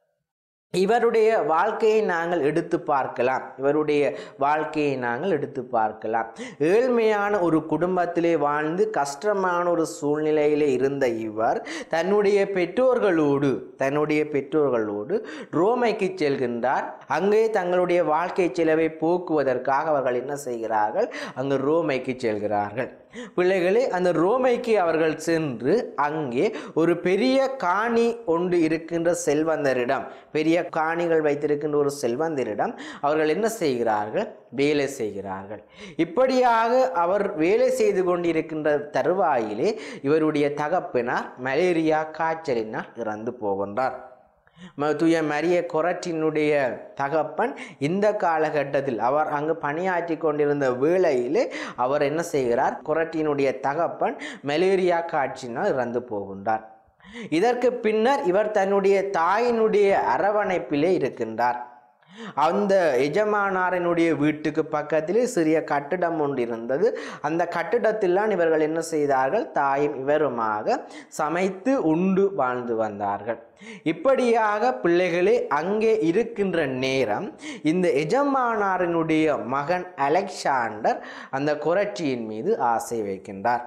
இவருடைய வாழ்க்கையை நாங்கள் எடுத்து பார்க்கலாம் இவருடைய வாழ்க்கையை நாங்கள் எடுத்து பார்க்கலாம் ஏழ்மையான ஒரு குடும்பத்திலே வாழ்ந்து கஷ்டமான ஒரு சூழ்நிலையிலே இருந்த இவர் தன்னுடைய பெற்றோர்களோடு தன்னுடைய பெற்றோர்களோடு ரோமைக்கு செல்கின்றார் அங்கே தங்களுடைய வாழ்க்கை செலவை போக்குவதற்காக அவர்கள் என்ன செய்கிறார்கள் அங்கு ரோமைக்கு செல்கிறார்கள் பிள்ளைகளே அந்த ரோமைக்கு அவர்கள் சென்று அங்கே ஒரு பெரிய காணி ஒன்று இருக்கின்ற செல்வந்தரிடம் பெரிய காணிகள் வைத்திருக்கின்ற ஒரு செல்வந்தரிடம் அவர்கள் என்ன செய்கிறார்கள் வேலை செய்கிறார்கள் இப்படியாக அவர் வேலை செய்து கொண்டிருக்கின்ற தருவாயிலே இவருடைய தகப்பினார் மலேரியா காய்ச்சலினால் இறந்து போகின்றார் ம- தூய மரிய கொரட்டினுடைய தகப்பன் இந்த காலகட்டத்தில் அவர் அங்கு பணியாற்றி கொண்டிருந்த வேளையிலே அவர் என்ன செய்கிறார் கொரட்டினுடைய தகப்பன் மலேரியா காய்ச்சினால் இறந்து போகின்றார் இதற்கு பின்னர் இவர் தன்னுடைய தாயினுடைய அரவணைப்பிலே இருக்கின்றார் அந்த எஜமானாரினுடைய வீட்டுக்கு பக்கத்திலே சிறிய கட்டிடம் ஒன்று இருந்தது அந்த கட்டிடத்தில்தான் இவர்கள் என்ன செய்தார்கள் தாயும் இவருமாக சமைத்து உண்டு வாழ்ந்து வந்தார்கள் இப்படியாக பிள்ளைகளே அங்கே இருக்கின்ற நேரம் இந்த எஜமானாரினுடைய மகன் அலெக்சாண்டர் அந்த குரட்சியின் மீது ஆசை வைக்கின்றார்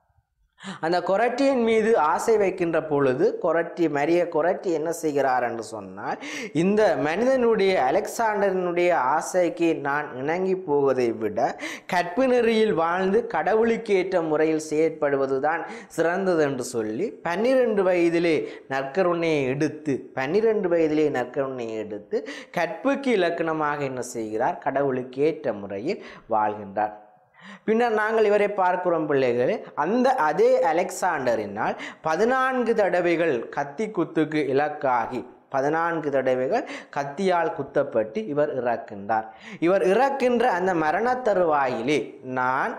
அந்த கொரட்டியின் மீது ஆசை வைக்கின்ற பொழுது கொரட்டி மரிய கொரட்டி என்ன செய்கிறார் என்று சொன்னால் இந்த மனிதனுடைய அலெக்சாண்டரினுடைய ஆசைக்கு நான் இணங்கி போவதை விட கற்பு நெறியில் வாழ்ந்து கடவுளுக்கு ஏற்ற முறையில் செயற்படுவதுதான் சிறந்தது என்று சொல்லி பன்னிரண்டு வயதிலே நற்கருணையை எடுத்து பன்னிரண்டு வயதிலே நற்கருணையை எடுத்து கற்புக்கு இலக்கணமாக என்ன செய்கிறார் கடவுளுக்கு ஏற்ற முறையில் வாழ்கின்றார் பின்னர் நாங்கள் இவரை பார்க்கிறோம் பிள்ளைகளே அந்த அதே அலெக்சாண்டரினால் பதினான்கு தடவைகள் கத்தி குத்துக்கு இலக்காகி பதினான்கு தடவைகள் கத்தியால் குத்தப்பட்டு இவர் இறக்கின்றார் இவர் இறக்கின்ற அந்த மரண தருவாயிலே நான்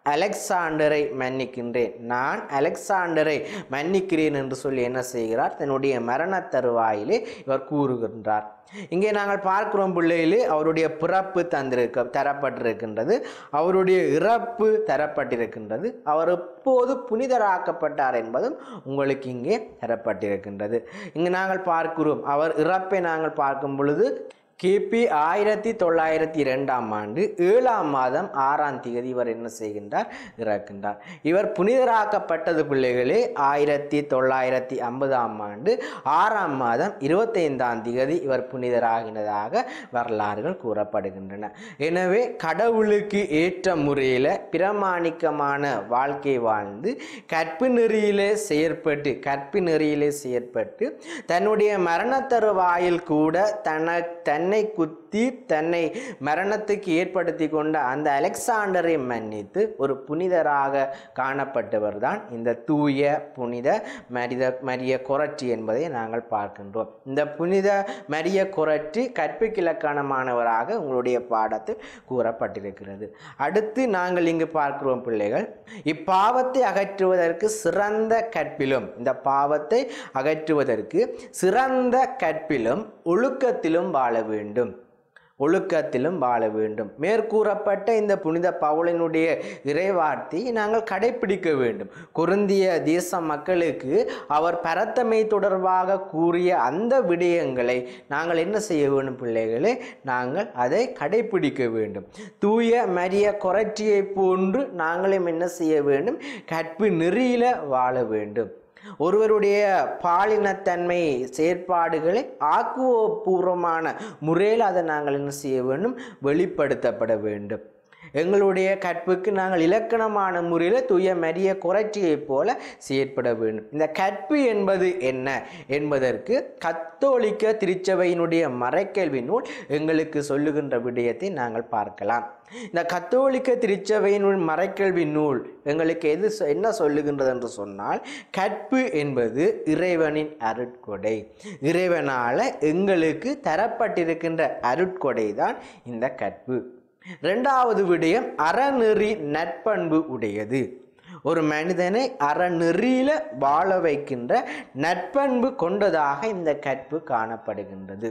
அலெக்சாண்டரை மன்னிக்கின்றேன் நான் அலெக்சாண்டரை மன்னிக்கிறேன் என்று சொல்லி என்ன செய்கிறார் தன்னுடைய மரண தருவாயிலே இவர் கூறுகின்றார் இங்கே நாங்கள் பார்க்கிறோம் பிள்ளையிலே அவருடைய பிறப்பு தந்திருக்க தரப்பட்டிருக்கின்றது அவருடைய இறப்பு தரப்பட்டிருக்கின்றது அவர் எப்போது புனிதராக்கப்பட்டார் என்பதும் உங்களுக்கு இங்கே தரப்பட்டிருக்கின்றது இங்கு நாங்கள் பார்க்கிறோம் அவர் இறப்பை நாங்கள் பார்க்கும் பொழுது கிபி ஆயிரத்தி தொள்ளாயிரத்தி இரண்டாம் ஆண்டு ஏழாம் மாதம் ஆறாம் தேதி இவர் என்ன செய்கின்றார் இறக்கின்றார் இவர் புனிதராக்கப்பட்டது பிள்ளைகளே ஆயிரத்தி தொள்ளாயிரத்தி ஐம்பதாம் ஆண்டு ஆறாம் மாதம் இருபத்தைந்தாம் தேதி இவர் புனிதராகினதாக வரலாறுகள் கூறப்படுகின்றன எனவே கடவுளுக்கு ஏற்ற முறையில் பிரமாணிக்கமான வாழ்க்கை வாழ்ந்து கற்பு நெறியிலே செயற்பட்டு கற்பு நெறியிலே செயற்பட்டு தன்னுடைய மரண தருவாயில் கூட தன தன்னை குத்தி தன்னை மரணத்துக்கு ஏற்படுத்தி கொண்ட அந்த அலெக்சாண்டரை மன்னித்து ஒரு புனிதராக காணப்பட்டவர் தான் இந்த தூய புனித மரித மரிய கொரட்சி என்பதை நாங்கள் பார்க்கின்றோம் இந்த புனித மரிய கொரட்சி கற்பிக்கிலக்கணமானவராக உங்களுடைய பாடத்தில் கூறப்பட்டிருக்கிறது அடுத்து நாங்கள் இங்கு பார்க்கிறோம் பிள்ளைகள் இப்பாவத்தை அகற்றுவதற்கு சிறந்த கற்பிலும் இந்த பாவத்தை அகற்றுவதற்கு சிறந்த கற்பிலும் ஒழுக்கத்திலும் வாழ வேண்டும் ஒழுக்கத்திலும் வாழ வேண்டும் மேற்கூறப்பட்ட இந்த புனித பவுலினுடைய இறைவார்த்தையை நாங்கள் கடைபிடிக்க வேண்டும் குருந்திய தேச மக்களுக்கு அவர் பரத்தமை தொடர்பாக கூறிய அந்த விடயங்களை நாங்கள் என்ன செய்ய வேண்டும் பிள்ளைகளே நாங்கள் அதை கடைபிடிக்க வேண்டும் தூய மரிய கொரட்சியை போன்று நாங்களும் என்ன செய்ய வேண்டும் கற்பு நெறியில வாழ வேண்டும் ஒருவருடைய பாலினத்தன்மை செயற்பாடுகளை ஆக்குவபூர்வமான முறையில் அதை நாங்கள் என்ன செய்ய வேண்டும் வெளிப்படுத்தப்பட வேண்டும் எங்களுடைய கற்புக்கு நாங்கள் இலக்கணமான முறையில் தூய மரிய குறைச்சியைப் போல செயற்பட வேண்டும் இந்த கற்பு என்பது என்ன என்பதற்கு கத்தோலிக்க திருச்சபையினுடைய மறைக்கல்வி நூல் எங்களுக்கு சொல்லுகின்ற விடயத்தை நாங்கள் பார்க்கலாம் இந்த கத்தோலிக்க திருச்சபையினுள் மறைக்கல்வி நூல் எங்களுக்கு எது சொ- என்ன சொல்லுகின்றது என்று சொன்னால் கற்பு என்பது இறைவனின் அருட்கொடை இறைவனால எங்களுக்கு தரப்பட்டிருக்கின்ற அருட்கொடை தான் இந்த கற்பு இரண்டாவது விடயம் அறநெறி நற்பண்பு உடையது ஒரு மனிதனை அறநெறியில வாழ வைக்கின்ற நற்பண்பு கொண்டதாக இந்த கற்பு காணப்படுகின்றது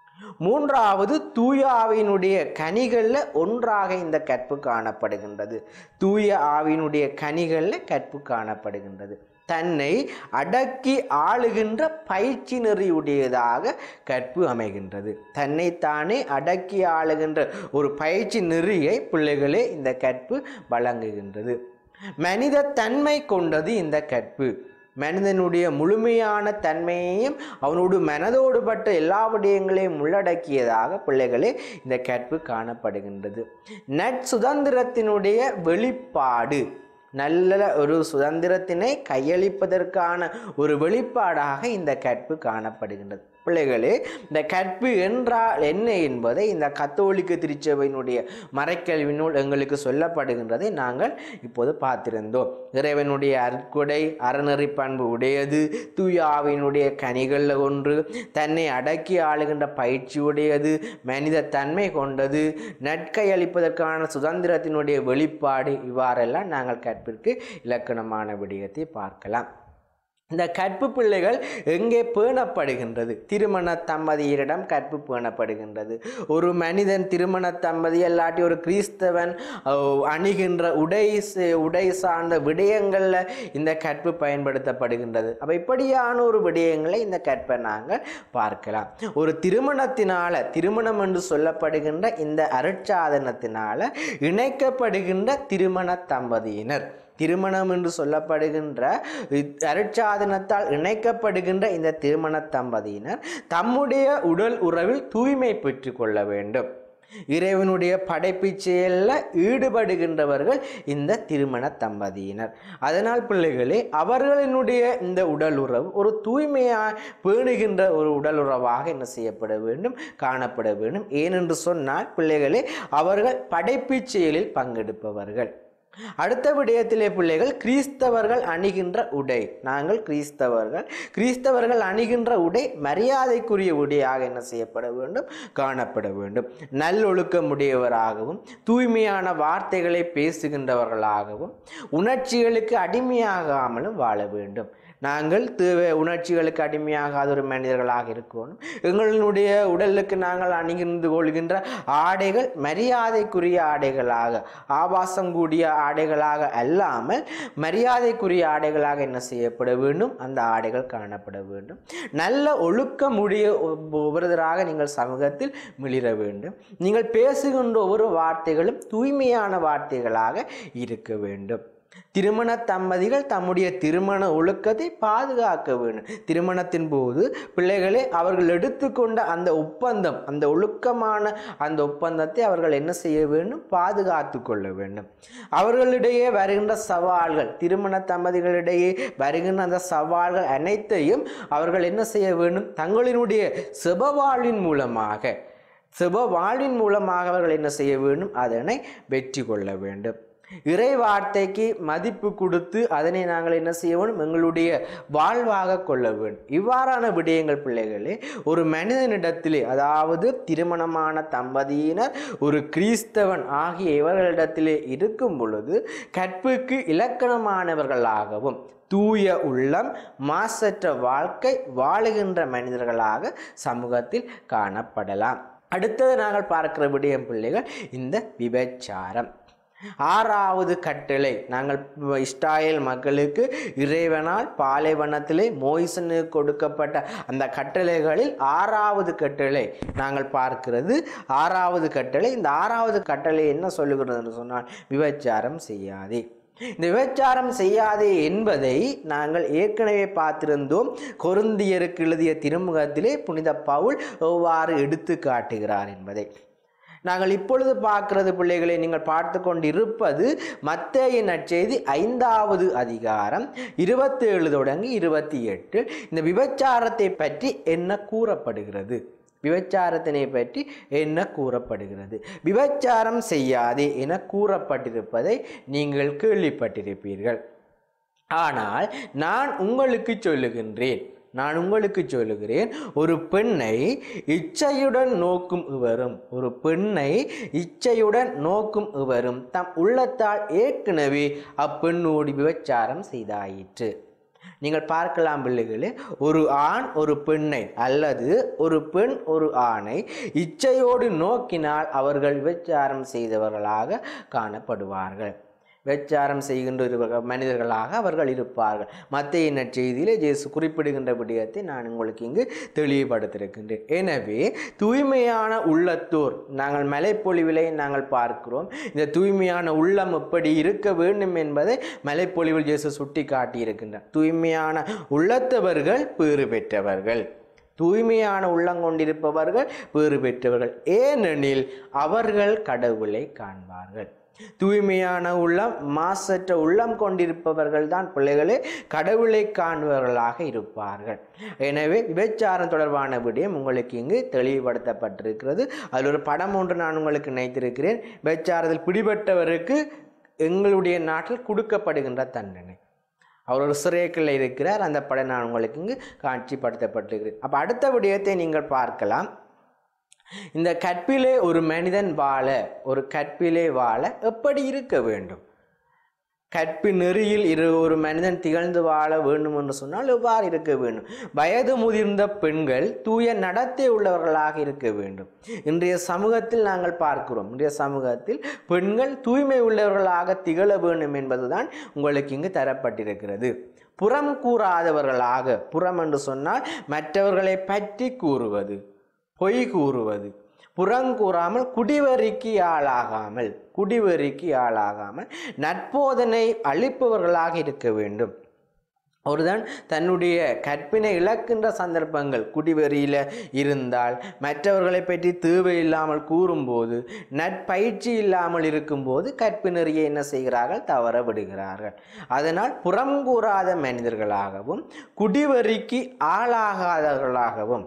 மூன்றாவது தூய ஆவியினுடைய கனிகளில் ஒன்றாக இந்த கற்பு காணப்படுகின்றது தூய ஆவியினுடைய கனிகளில் கற்பு காணப்படுகின்றது தன்னை அடக்கி ஆளுகின்ற பயிற்சி நெறியுடையதாக கற்பு அமைகின்றது தன்னைத்தானே அடக்கி ஆளுகின்ற ஒரு பயிற்சி நெறியை பிள்ளைகளே இந்த கற்பு வழங்குகின்றது மனித தன்மை கொண்டது இந்த கற்பு மனிதனுடைய முழுமையான தன்மையையும் அவனோடு மனதோடு பட்ட எல்லா விடயங்களையும் உள்ளடக்கியதாக பிள்ளைகளே இந்த கற்பு காணப்படுகின்றது நற்சுதந்திரத்தினுடைய வெளிப்பாடு நல்ல ஒரு சுதந்திரத்தினை கையளிப்பதற்கான ஒரு வெளிப்பாடாக இந்த கற்பு காணப்படுகின்றது பிள்ளைகளே இந்த கற்பு என்றால் என்ன என்பதை இந்த கத்தோலிக்க திருச்சபையினுடைய மறைக்கல்வி நூல் எங்களுக்கு சொல்லப்படுகின்றதை நாங்கள் இப்போது பார்த்திருந்தோம் இறைவனுடைய அற்கொடை அறநெறி பண்பு உடையது தூய ஆவியினுடைய கனிகளில் ஒன்று தன்னை அடக்கி ஆளுகின்ற பயிற்சி உடையது மனித தன்மை கொண்டது நற்கையளிப்பதற்கான சுதந்திரத்தினுடைய வெளிப்பாடு இவ்வாறெல்லாம் நாங்கள் கற்பிற்கு இலக்கணமான விடயத்தை பார்க்கலாம் இந்த கற்பு பிள்ளைகள் எங்கே பேணப்படுகின்றது திருமண தம்பதியரிடம் கற்பு பேணப்படுகின்றது ஒரு மனிதன் திருமண தம்பதி அல்லாட்டி ஒரு கிறிஸ்தவன் அஹ், அணிகின்ற உடை ச- உடை சார்ந்த விடயங்களில் இந்த கற்பு பயன்படுத்தப்படுகின்றது அப்போ இப்படியான ஒரு விடயங்களை இந்த கற்பை நாங்கள் பார்க்கலாம் ஒரு திருமணத்தினால திருமணம் என்று சொல்லப்படுகின்ற இந்த அருட்சாதனத்தினால இணைக்கப்படுகின்ற திருமண தம்பதியினர் திருமணம் என்று சொல்லப்படுகின்ற இத்- அருட்சாதனத்தால் இணைக்கப்படுகின்ற இந்த திருமண தம்பதியினர் தம்முடைய உடல் உறவில் தூய்மை பெற்றுக் கொள்ள வேண்டும் இறைவனுடைய படைப்பு செயலில் ஈடுபடுகின்றவர்கள் இந்த திருமண தம்பதியினர் அதனால் பிள்ளைகளே அவர்களினுடைய இந்த உடல் உறவு ஒரு தூய்மையாக பேணுகின்ற ஒரு உடல் உறவாக என்ன செய்யப்பட வேண்டும் காணப்பட வேண்டும் ஏனென்று சொன்னால் பிள்ளைகளே அவர்கள் படைப்பு செயலில் பங்கெடுப்பவர்கள் அடுத்த விடயத்திலே பிள்ளைகள் கிறிஸ்தவர்கள் அணிகின்ற உடை நாங்கள் கிறிஸ்தவர்கள் கிறிஸ்தவர்கள் அணிகின்ற உடை மரியாதைக்குரிய உடையாக என்ன செய்யப்பட வேண்டும் காணப்பட வேண்டும் நல்லொழுக்கமுடையவராகவும் தூய்மையான வார்த்தைகளை பேசுகின்றவர்களாகவும் உணர்ச்சிகளுக்கு அடிமையாகாமலும் வாழ வேண்டும் நாங்கள் தேவை உணர்ச்சிகளுக்கு அடிமையாகாத ஒரு மனிதர்களாக இருக்கணும் எங்களுடைய உடலுக்கு நாங்கள் அணிகிந்து கொள்கின்ற ஆடைகள் மரியாதைக்குரிய ஆடைகளாக ஆபாசம் கூடிய ஆடைகளாக அல்லாமல் மரியாதைக்குரிய ஆடைகளாக என்ன செய்யப்பட வேண்டும் அந்த ஆடைகள் காணப்பட வேண்டும் நல்ல ஒழுக்கமுடைய ஒவ்வொருவராக நீங்கள் சமூகத்தில் மிளிர வேண்டும் நீங்கள் பேசுகின்ற ஒவ்வொரு வார்த்தைகளும் தூய்மையான வார்த்தைகளாக இருக்க வேண்டும் திருமண தம்பதிகள் தம்முடைய திருமண ஒழுக்கத்தை பாதுகாக்க வேண்டும் திருமணத்தின் போது பிள்ளைகளே அவர்கள் எடுத்துக்கொண்ட அந்த ஒப்பந்தம் அந்த ஒழுக்கமான அந்த ஒப்பந்தத்தை அவர்கள் என்ன செய்ய வேண்டும் பாதுகாத்து கொள்ள வேண்டும் அவர்களிடையே வருகின்ற சவால்கள் திருமண தம்பதிகளிடையே வருகின்ற அந்த சவால்கள் அனைத்தையும் அவர்கள் என்ன செய்ய வேண்டும் தங்களினுடைய செபவாழ்வின் மூலமாக செப வாழ்வின் மூலமாக அவர்கள் என்ன செய்ய வேண்டும் அதனை வெற்றி கொள்ள வேண்டும் இறை வார்த்தைக்கு மதிப்பு கொடுத்து அதனை நாங்கள் என்ன செய்ய வேண்டும் எங்களுடைய வாழ்வாக கொள்ள வேண்டும் இவ்வாறான விடயங்கள் பிள்ளைகளே ஒரு மனிதனிடத்திலே அதாவது திருமணமான தம்பதியினர் ஒரு கிறிஸ்தவன் ஆகிய இவர்களிடத்திலே இருக்கும் பொழுது கற்புக்கு இலக்கணமானவர்களாகவும் தூய உள்ளம் மாசற்ற வாழ்க்கை வாழுகின்ற மனிதர்களாக சமூகத்தில் காணப்படலாம் அடுத்தது நாங்கள் பார்க்கிற விடயம் பிள்ளைகள் இந்த விபச்சாரம் ஆறாவது கட்டளை நாங்கள் இஸ்ராயேல் மக்களுக்கு இறைவனால் பாலைவனத்திலே மோய்சனுக்கு கொடுக்கப்பட்ட அந்த கட்டளைகளில் ஆறாவது கட்டளை நாங்கள் பார்க்கிறது ஆறாவது கட்டளை இந்த ஆறாவது கட்டளை என்ன சொல்லுகிறது என்று சொன்னால் விபச்சாரம் செய்யாதே இந்த விபச்சாரம் செய்யாதே என்பதை நாங்கள் ஏற்கனவே பார்த்திருந்தோம் கொருந்தியருக்கு எழுதிய திருமுகத்திலே புனித பவுல் எவ்வாறு எடுத்து காட்டுகிறார் என்பதை நாங்கள் இப்பொழுது பார்க்கிறது பிள்ளைகளை நீங்கள் பார்த்து கொண்டிருப்பது மத்தேய நற்செய்தி ஐந்தாவது அதிகாரம் இருபத்தேழு தொடங்கி இருபத்தி எட்டு இந்த விபச்சாரத்தை பற்றி என்ன கூறப்படுகிறது விபச்சாரத்தினை பற்றி என்ன கூறப்படுகிறது விபச்சாரம் செய்யாதே என கூறப்பட்டிருப்பதை நீங்கள் கேள்விப்பட்டிருப்பீர்கள் ஆனால் நான் உங்களுக்கு சொல்லுகின்றேன் நான் உங்களுக்கு சொல்லுகிறேன் ஒரு பெண்ணை இச்சையுடன் நோக்கும் இவரும் ஒரு பெண்ணை இச்சையுடன் நோக்கும் இவரும் தம் உள்ளத்தால் ஏற்கனவே அப்பெண்ணோடு விபச்சாரம் செய்தாயிற்று நீங்கள் பார்க்கலாம் பிள்ளைகளே ஒரு ஆண் ஒரு பெண்ணை அல்லது ஒரு பெண் ஒரு ஆணை இச்சையோடு நோக்கினால் அவர்கள் விபச்சாரம் செய்தவர்களாக காணப்படுவார்கள் விபச்சாரம் செய்கின்ற ஒரு வகை மனிதர்களாக அவர்கள் இருப்பார்கள் மத்திய நற்செய்தியிலே ஜேசு குறிப்பிடுகின்ற விடயத்தை நான் உங்களுக்கு இங்கு தெளிவுபடுத்தியிருக்கின்றேன் எனவே தூய்மையான உள்ளத்தோர் நாங்கள் மலைப்பொழிவிலை நாங்கள் பார்க்கிறோம் இந்த தூய்மையான உள்ளம் எப்படி இருக்க வேண்டும் என்பதை மலைப்பொழிவில் ஜேசு சுட்டி காட்டியிருக்கின்றார் தூய்மையான உள்ளத்தவர்கள் பேறு பெற்றவர்கள் தூய்மையான உள்ளம் கொண்டிருப்பவர்கள் பேறு பெற்றவர்கள் ஏனெனில் அவர்கள் கடவுளை காண்பார்கள் தூய்மையான உள்ளம் மாசற்ற உள்ளம் கொண்டிருப்பவர்கள் தான் பிள்ளைகளே கடவுளை காண்பவர்களாக இருப்பார்கள் எனவே விபச்சாரம் தொடர்பான விடயம் உங்களுக்கு இங்கு தெளிவுபடுத்தப்பட்டிருக்கிறது அதில் ஒரு படம் ஒன்று நான் உங்களுக்கு நினைத்திருக்கிறேன் விபச்சாரத்தில் பிடிபட்டவருக்கு எங்களுடைய நாட்டில் கொடுக்கப்படுகின்ற தண்டனை அவர் ஒரு சிறைக்குள்ள இருக்கிறார் அந்த படம் நான் உங்களுக்கு இங்கு காட்சிப்படுத்தப்பட்டிருக்கிறேன் அப்போ அடுத்த விடயத்தை நீங்கள் பார்க்கலாம் இந்த கற்பிலே ஒரு மனிதன் வாழ ஒரு கற்பிலே வாழ எப்படி இருக்க வேண்டும் கற்பு நெறியில் இரு ஒரு மனிதன் திகழ்ந்து வாழ வேண்டும் என்று சொன்னால் எவ்வாறு இருக்க வேண்டும் வயது முதிர்ந்த பெண்கள் தூய நடத்தை உள்ளவர்களாக இருக்க வேண்டும் இன்றைய சமூகத்தில் நாங்கள் பார்க்கிறோம் இன்றைய சமூகத்தில் பெண்கள் தூய்மை உள்ளவர்களாக திகழ வேண்டும் என்பதுதான் உங்களுக்கு இங்கு தரப்பட்டிருக்கிறது புறம் கூறாதவர்களாக புறம் என்று சொன்னால் மற்றவர்களை பற்றி கூறுவது பொய் கூறுவது புறங்கூறாமல் குடிவரிக்கு ஆளாகாமல் குடிவரிக்கு ஆளாகாமல் நட்போதனை அளிப்பவர்களாக இருக்க வேண்டும் ஒருதான் தன்னுடைய கற்பினை இழக்கின்ற சந்தர்ப்பங்கள் குடிவெறியில் இருந்தால் மற்றவர்களை பற்றி தேவையில்லாமல் கூறும்போது நட்பயிற்சி இல்லாமல் இருக்கும்போது கற்பினரியை என்ன செய்கிறார்கள் தவற விடுகிறார்கள் அதனால் புறம் கூறாத மனிதர்களாகவும் குடிவெறிக்கு ஆளாகாதவர்களாகவும்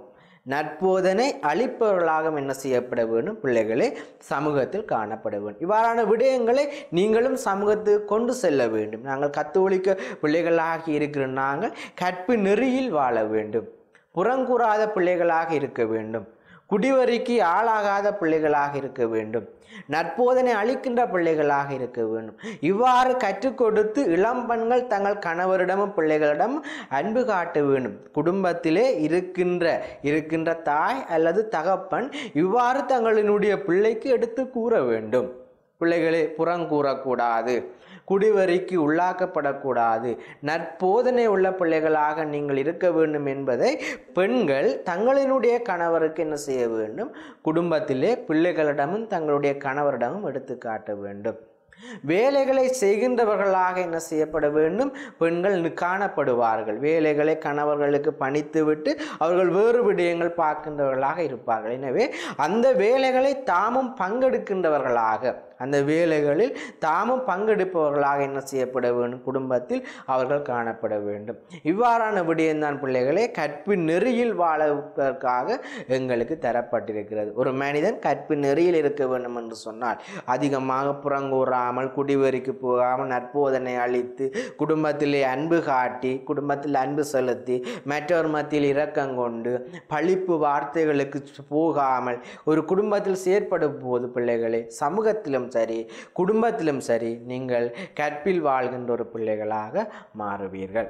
நற்போதனை அளிப்பவர்களாக என்ன செய்யப்பட வேண்டும் பிள்ளைகளே சமூகத்தில் காணப்பட வேண்டும் இவ்வாறான விடயங்களை நீங்களும் சமூகத்துக்கு கொண்டு செல்ல வேண்டும் நாங்கள் கத்தோலிக்க பிள்ளைகளாக இருக்கிற நாங்கள் கற்பு நெறியில் வாழ வேண்டும் புறங்கூறாத பிள்ளைகளாக இருக்க வேண்டும் குடிவரிக்கு ஆளாகாத பிள்ளைகளாக இருக்க வேண்டும் நற்போதனை அளிக்கின்ற பிள்ளைகளாக இருக்க வேண்டும் இவ்வாறு கற்றுக் கொடுத்து இளம்பெண்கள் தங்கள் கணவரிடமும் பிள்ளைகளிடமும் அன்பு காட்ட வேண்டும் குடும்பத்திலே இருக்கின்ற இருக்கின்ற தாய் அல்லது தகப்பன் இவ்வாறு தங்களினுடைய பிள்ளைக்கு எடுத்து கூற வேண்டும் பிள்ளைகளே புறங்கூறக்கூடாது குடிவரிக்கு உள்ளாக்கப்படக்கூடாது நற்போதனை உள்ள பிள்ளைகளாக நீங்கள் இருக்க வேண்டும் என்பதை பெண்கள் தங்களினுடைய கணவருக்கு என்ன செய்ய வேண்டும் குடும்பத்திலே பிள்ளைகளிடமும் தங்களுடைய கணவரிடமும் எடுத்து காட்ட வேண்டும் வேலைகளை செய்கின்றவர்களாக என்ன செய்யப்பட வேண்டும் பெண்கள் நி- காணப்படுவார்கள் வேலைகளை கணவர்களுக்கு பணித்துவிட்டு அவர்கள் வேறு விடயங்கள் பார்க்கின்றவர்களாக இருப்பார்கள் எனவே அந்த வேலைகளை தாமும் பங்கெடுக்கின்றவர்களாக அந்த வேலைகளில் தாமும் பங்கெடுப்பவர்களாக என்ன செய்யப்பட வேண்டும் குடும்பத்தில் அவர்கள் காணப்பட வேண்டும் இவ்வாறான விடயம்தான் பிள்ளைகளே கற்பு நெறியில் வாழவதற்காக எங்களுக்கு தரப்பட்டிருக்கிறது ஒரு மனிதன் கற்பு நெறியில் இருக்க வேண்டும் என்று சொன்னால் அதிகமாக புறங்கூறாமல் குடிவெறிக்கு போகாமல் நற்போதனை அளித்து குடும்பத்திலே அன்பு காட்டி குடும்பத்தில் அன்பு செலுத்தி மற்றவர் மத்தியில் இரக்கம் கொண்டு பழிப்பு வார்த்தைகளுக்கு போகாமல் ஒரு குடும்பத்தில் செயற்படும் போது பிள்ளைகளே சமூகத்திலும் சரி குடும்பத்திலும் சரி நீங்கள் கற்பில் வாழ்கின்ற ஒரு பிள்ளைகளாக மாறுவீர்கள்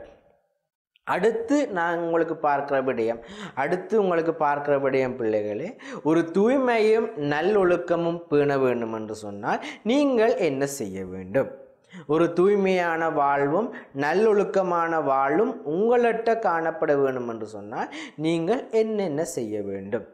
அடுத்து நான் உங்களுக்கு பார்க்கிற விடயம் அடுத்து உங்களுக்கு பார்க்கிற விடயம் பிள்ளைகளே ஒரு தூய்மையும் நல்லொழுக்கமும் பேண வேண்டும் என்று சொன்னால் நீங்கள் என்ன செய்ய வேண்டும் ஒரு தூய்மையான வாழ்வும் நல்லொழுக்கமான வாழ்வும் உங்களிட்ட காணப்பட வேண்டும் என்று சொன்னால் நீங்கள் என்னென்ன செய்ய வேண்டும்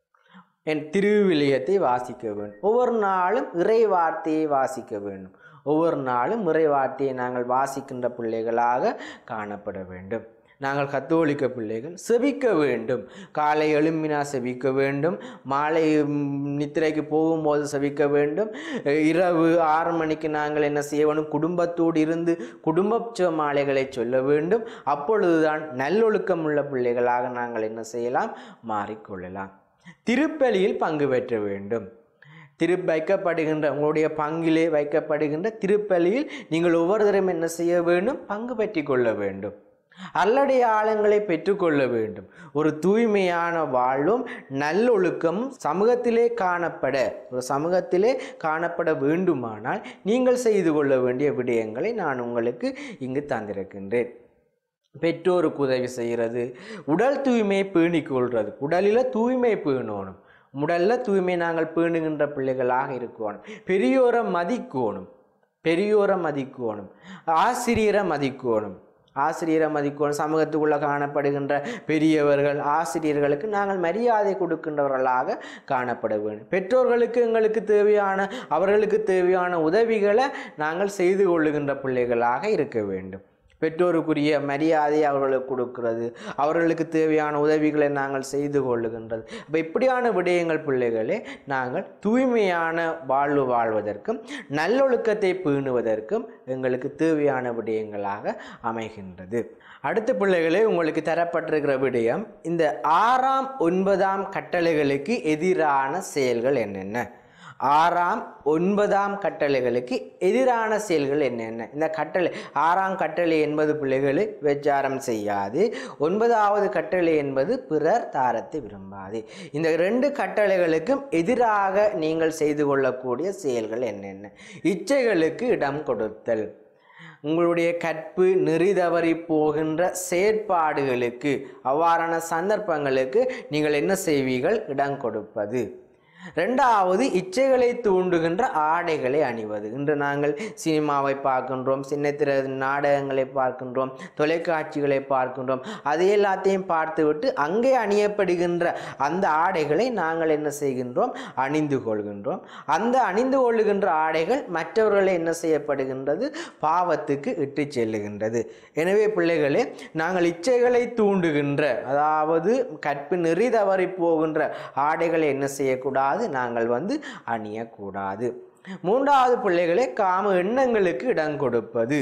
என் திருவிலியத்தை வாசிக்க வேண்டும் ஒவ்வொரு நாளும் இறை வார்த்தையை வாசிக்க வேண்டும் ஒவ்வொரு நாளும் இறை வார்த்தையை நாங்கள் வாசிக்கின்ற பிள்ளைகளாக காணப்பட வேண்டும் நாங்கள் கத்தோலிக்க பிள்ளைகள் செபிக்க வேண்டும் காலை எழும்பினா செபிக்க வேண்டும் மாலை ம், நித்திரைக்கு போகும்போது செபிக்க வேண்டும் அஹ், இரவு ஆறு மணிக்கு நாங்கள் என்ன செய்ய வேண்டும் குடும்பத்தோடு இருந்து குடும்ப மாலைகளை சொல்ல வேண்டும் அப்பொழுதுதான் நல்லொழுக்கம் உள்ள பிள்ளைகளாக நாங்கள் என்ன செய்யலாம் மாறிக்கொள்ளலாம் திருப்பலியில் பங்கு பெற்ற வேண்டும் திரு வைக்கப்படுகின்ற உங்களுடைய பங்கிலே வைக்கப்படுகின்ற திருப்பலியில் நீங்கள் ஒவ்வொருத்தரும் என்ன செய்ய வேண்டும் பங்கு பற்றி கொள்ள வேண்டும் அல்லடையாளங்களை பெற்றுக்கொள்ள வேண்டும் ஒரு தூய்மையான வாழ்வும் நல்லொழுக்கமும் சமூகத்திலே காணப்பட ஒரு சமூகத்திலே காணப்பட வேண்டுமானால் நீங்கள் செய்து கொள்ள வேண்டிய விடயங்களை நான் உங்களுக்கு இங்கு தந்திருக்கின்றேன் பெற்றோருக்கு உதவி செய்கிறது உடல் தூய்மையை பேணிக் கொள்வது உடலில் தூய்மை பேணணும் உடலில் தூய்மை நாங்கள் பேணுகின்ற பிள்ளைகளாக இருக்கணும் பெரியோரை மதிக்கணும் பெரியோரை மதிக்கணும் ஆசிரியரை மதிக்கணும் ஆசிரியரை மதிக்கணும் சமூகத்துக்குள்ளே காணப்படுகின்ற பெரியவர்கள் ஆசிரியர்களுக்கு நாங்கள் மரியாதை கொடுக்கின்றவர்களாக காணப்பட வேண்டும் பெற்றோர்களுக்கு எங்களுக்கு தேவையான அவர்களுக்கு தேவையான உதவிகளை நாங்கள் செய்து கொள்ளுகின்ற பிள்ளைகளாக இருக்க வேண்டும் பெற்றோருக்குரிய மரியாதை அவர்களுக்கு கொடுக்கிறது அவர்களுக்கு தேவையான உதவிகளை நாங்கள் செய்து கொள்ளுகின்றது அப்போ இப்படியான விடயங்கள் பிள்ளைகளே நாங்கள் தூய்மையான வாழ்வு வாழ்வதற்கும் நல்லொழுக்கத்தை பேணுவதற்கும் எங்களுக்கு தேவையான விடயங்களாக அமைகின்றது அடுத்த பிள்ளைகளே உங்களுக்கு தரப்பட்டிருக்கிற விடயம் இந்த ஆறாம் ஒன்பதாம் கட்டளைகளுக்கு எதிரான செயல்கள் என்னென்ன ஆறாம் ஒன்பதாம் கட்டளைகளுக்கு எதிரான செயல்கள் என்னென்ன இந்த கட்டளை ஆறாம் கட்டளை என்பது பிள்ளைகளை விச்சாரம் செய்யாது ஒன்பதாவது கட்டளை என்பது பிறர் தாரத்தை விரும்பாது இந்த ரெண்டு கட்டளைகளுக்கும் எதிராக நீங்கள் செய்து கொள்ளக்கூடிய செயல்கள் என்னென்ன இச்சைகளுக்கு இடம் கொடுத்தல் உங்களுடைய கற்பு நெறி தவறி போகின்ற செயற்பாடுகளுக்கு அவ்வாறான சந்தர்ப்பங்களுக்கு நீங்கள் என்ன செய்வீர்கள் இடம் கொடுப்பது ரெண்டாவது இச்சைகளை தூண்டுகின்ற ஆடைகளை அணிவது இன்று நாங்கள் சினிமாவை பார்க்கின்றோம் சின்னத்திர நாடகங்களை பார்க்கின்றோம் தொலைக்காட்சிகளை பார்க்கின்றோம் அது எல்லாத்தையும் பார்த்துவிட்டு அங்கே அணியப்படுகின்ற அந்த ஆடைகளை நாங்கள் என்ன செய்கின்றோம் அணிந்து கொள்கின்றோம் அந்த அணிந்து கொள்ளுகின்ற ஆடைகள் மற்றவர்களை என்ன செய்யப்படுகின்றது பாவத்துக்கு இட்டு செல்லுகின்றது எனவே பிள்ளைகளே நாங்கள் இச்சைகளை தூண்டுகின்ற அதாவது கற்பு நெறி தவறி போகின்ற ஆடைகளை என்ன செய்யக்கூடாது நாங்கள் வந்து அணியக்கூடாது மூன்றாவது பிள்ளைகளே காம எண்ணங்களுக்கு இடம் கொடுப்பது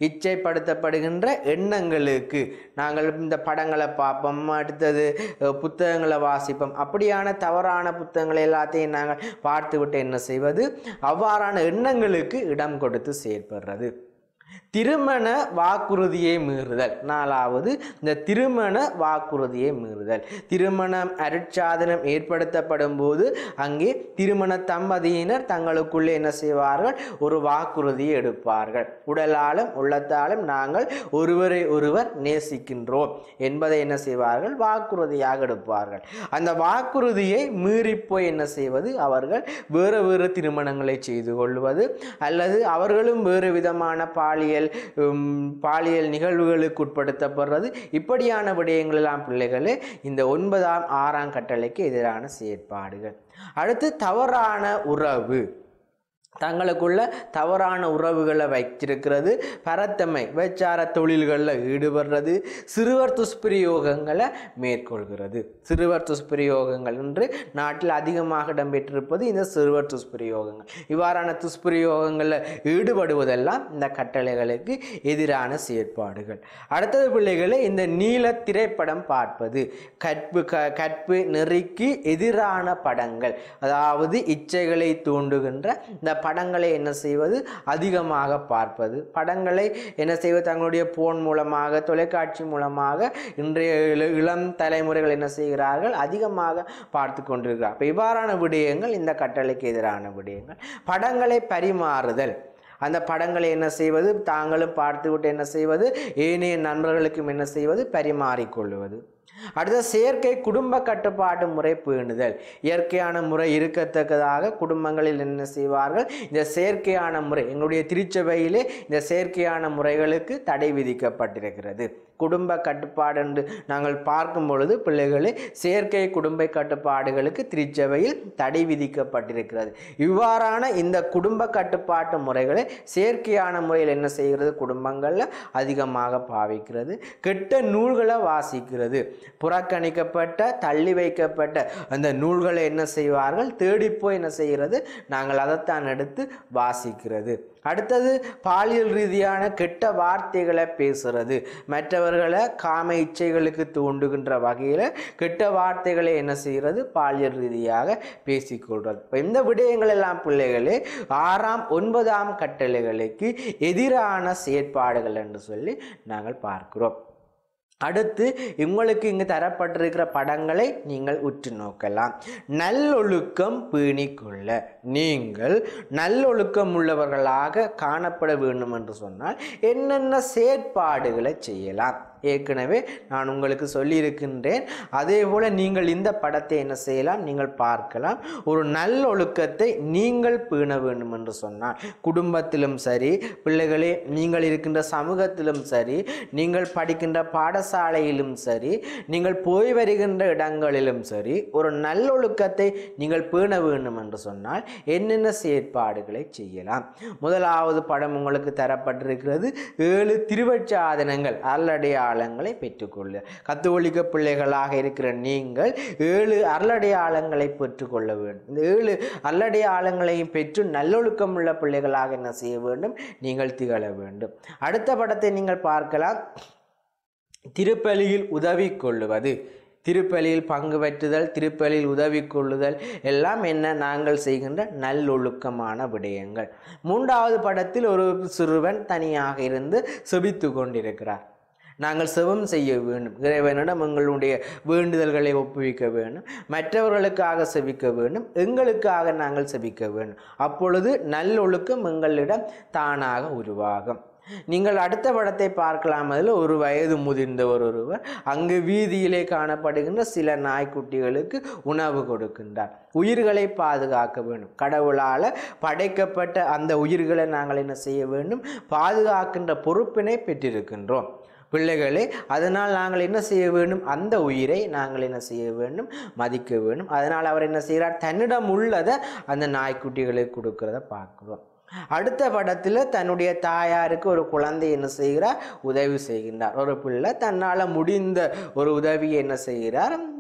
இச்சைப்படுத்தப்படுகின்ற எண்ணங்களுக்கு நாங்கள் இந்த படங்களை பார்ப்போம் அடுத்தது அஹ், புத்தகங்களை வாசிப்போம் அப்படியான தவறான புத்தகங்களை எல்லாத்தையும் நாங்கள் பார்த்துவிட்டு என்ன செய்வது அவ்வாறான எண்ணங்களுக்கு இடம் கொடுத்து செயற்படுறது திருமண வாக்குறுதியை மீறுதல் நாலாவது இந்த திருமண வாக்குறுதியை மீறுதல் திருமணம் அருட்சாதனம் ஏற்படுத்தப்படும் போது அங்கே திருமண தம்பதியினர் தங்களுக்குள்ளே என்ன செய்வார்கள் ஒரு வாக்குறுதியை எடுப்பார்கள் உடலாலும் உள்ளத்தாலும் நாங்கள் ஒருவரை ஒருவர் நேசிக்கின்றோம் என்பதை என்ன செய்வார்கள் வாக்குறுதியாக எடுப்பார்கள் அந்த வாக்குறுதியை மீறிப்போய் என்ன செய்வது அவர்கள் வேறு வேறு திருமணங்களை செய்து கொள்வது அல்லது அவர்களும் வேறு விதமான பாலியல் உம், பாலியல் நிகழ்வுகளுக்கு உட்படுத்தப்படுறது இப்படியான விடயங்கள் எல்லாம் பிள்ளைகளே இந்த ஒன்பதாம் ஆறாம் கட்டளைக்கு எதிரான செயற்பாடுகள் அடுத்து தவறான உறவு தங்களுக்குள்ள தவறான உறவுகளை வைத்திருக்கிறது பரத்தமை விபச்சார தொழில்களில் ஈடுபடுறது சிறுவர் துஷ்பிரயோகங்களை மேற்கொள்கிறது சிறுவர் துஷ்பிரயோகங்கள் என்று நாட்டில் அதிகமாக இடம்பெற்றிருப்பது இந்த சிறுவர் துஷ்பிரயோகங்கள் இவ்வாறான துஷ்பிரயோகங்களில் ஈடுபடுவதெல்லாம் இந்த கட்டளைகளுக்கு எதிரான செயற்பாடுகள் அடுத்தது பிள்ளைகளை இந்த நீல திரைப்படம் பார்ப்பது கற்பு க கற்பு நெறிக்கு எதிரான படங்கள் அதாவது இச்சைகளை தூண்டுகின்ற இந்த படங்களை என்ன செய்வது அதிகமாக பார்ப்பது படங்களை என்ன செய்வது தங்களுடைய போன் மூலமாக தொலைக்காட்சி மூலமாக இன்றைய இள- இளம் தலைமுறைகள் என்ன செய்கிறார்கள் அதிகமாக பார்த்து கொண்டிருக்கிறார் அப்ப இவ்வாறான விடயங்கள் இந்த கட்டளைக்கு எதிரான விடயங்கள் படங்களை பரிமாறுதல் அந்த படங்களை என்ன செய்வது தாங்களும் பார்த்துவிட்டு என்ன செய்வது ஏனைய நண்பர்களுக்கும் என்ன செய்வது பரிமாறிக்கொள்வது அடுத்த செயற்கை குடும்ப கட்டுப்பாட்டு முறை பேணுதல் இயற்கையான முறை இருக்கத்தக்கதாக குடும்பங்களில் என்ன செய்வார்கள் இந்த செயற்கையான முறை எங்களுடைய திருச்சபையிலே இந்த செயற்கையான முறைகளுக்கு தடை விதிக்கப்பட்டிருக்கிறது குடும்ப கட்டுப்பாடு என்று நாங்கள் பார்க்கும் பொழுது பிள்ளைகளே செயற்கை குடும்ப கட்டுப்பாடுகளுக்கு திருச்சபையில் தடை விதிக்கப்பட்டிருக்கிறது இவ்வாறான இந்த குடும்ப கட்டுப்பாட்டு முறைகளை செயற்கையான முறையில் என்ன செய்கிறது குடும்பங்களில் அதிகமாக பாவிக்கிறது கெட்ட நூல்களை வாசிக்கிறது புறக்கணிக்கப்பட்ட தள்ளி வைக்கப்பட்ட அந்த நூல்களை என்ன செய்வார்கள் தேடிப்போய் என்ன செய்கிறது நாங்கள் அதைத்தான் எடுத்து வாசிக்கிறது அடுத்தது பாலியல் ரீதியான கெட்ட வார்த்தைகளை பேசுறது மற்றவர்களை காம இச்சைகளுக்கு தூண்டுகின்ற வகையில் கெட்ட வார்த்தைகளை என்ன செய்கிறது பாலியல் ரீதியாக பேசிக்கொள்வது இப்ப இந்த விடயங்கள் எல்லாம் பிள்ளைகளே ஆறாம் ஒன்பதாம் கட்டளைகளுக்கு எதிரான செயற்பாடுகள் என்று சொல்லி நாங்கள் பார்க்கிறோம் அடுத்து உங்களுக்கு இங்கு தரப்பட்டிருக்கிற படங்களை நீங்கள் உற்று நோக்கலாம் நல்லொழுக்கம் பேணிக்கொள்ள நீங்கள் நல்லொழுக்கம் உள்ளவர்களாக காணப்பட வேண்டும் என்று சொன்னால் என்னென்ன செயற்பாடுகளை செய்யலாம் ஏற்கனவே நான் உங்களுக்கு சொல்லியிருக்கின்றேன் அதே போல் நீங்கள் இந்த படத்தை என்ன செய்யலாம் நீங்கள் பார்க்கலாம் ஒரு நல்லொழுக்கத்தை நீங்கள் பேண வேண்டும் என்று சொன்னால் குடும்பத்திலும் சரி பிள்ளைகளே நீங்கள் இருக்கின்ற சமூகத்திலும் சரி நீங்கள் படிக்கின்ற பாடசாலையிலும் சரி நீங்கள் போய் வருகின்ற இடங்களிலும் சரி ஒரு நல்லொழுக்கத்தை நீங்கள் பேண வேண்டும் என்று சொன்னால் என்னென்ன செயற்பாடுகளை செய்யலாம் முதலாவது படம் உங்களுக்கு தரப்பட்டிருக்கிறது ஏழு திருவச்சாதனங்கள் அருளடையாளங்களை பெற்றுக்கொள்ள கத்தோலிக்க பிள்ளைகளாக இருக்கிற நீங்கள் ஏழு அருளடையாளங்களை பெற்றுக்கொள்ள வேண்டும் இந்த ஏழு அருளடையாளங்களையும் பெற்று நல்லொழுக்கம் உள்ள பிள்ளைகளாக என்ன செய்ய வேண்டும் நீங்கள் திகழ வேண்டும் அடுத்த படத்தை நீங்கள் பார்க்கலாம் திருப்பலியில் உதவி கொள்ளுவது திருப்பலியில் பங்கு பெற்றுதல் திருப்பலியில் உதவி கொள்ளுதல் எல்லாம் என்ன நாங்கள் செய்கின்ற நல்லொழுக்கமான விடயங்கள் மூன்றாவது படத்தில் ஒரு சிறுவன் தனியாக இருந்து செபித்து கொண்டிருக்கிறார் நாங்கள் செவம் செய்ய வேண்டும் இறைவனிடம் எங்களுடைய வேண்டுதல்களை ஒப்புவிக்க வேண்டும் மற்றவர்களுக்காக செபிக்க வேண்டும் எங்களுக்காக நாங்கள் செபிக்க வேண்டும் அப்பொழுது நல்லொழுக்கம் எங்களிடம் தானாக உருவாகும் நீங்கள் அடுத்த படத்தை பார்க்கலாம் அதில் ஒரு வயது முதிர்ந்தவர் ஒருவர் அங்கு வீதியிலே காணப்படுகின்ற சில நாய்க்குட்டிகளுக்கு உணவு கொடுக்கின்றார் உயிர்களை பாதுகாக்க வேண்டும் கடவுளால் படைக்கப்பட்ட அந்த உயிர்களை நாங்கள் என்ன செய்ய வேண்டும் பாதுகாக்கின்ற பொறுப்பினை பெற்றிருக்கின்றோம் பிள்ளைகளே அதனால் நாங்கள் என்ன செய்ய வேண்டும் அந்த உயிரை நாங்கள் என்ன செய்ய வேண்டும் மதிக்க வேண்டும் அதனால் அவர் என்ன செய்கிறார் தன்னிடம் உள்ளதை அந்த நாய்க்குட்டிகளுக்கு கொடுக்கிறத பார்க்குறோம் அடுத்த படத்தில் தன்னுடைய தாயாருக்கு ஒரு குழந்தை என்ன செய்கிறார் உதவி செய்கின்றார் ஒரு பிள்ளை தன்னால் முடிந்த ஒரு உதவியை என்ன செய்கிறார்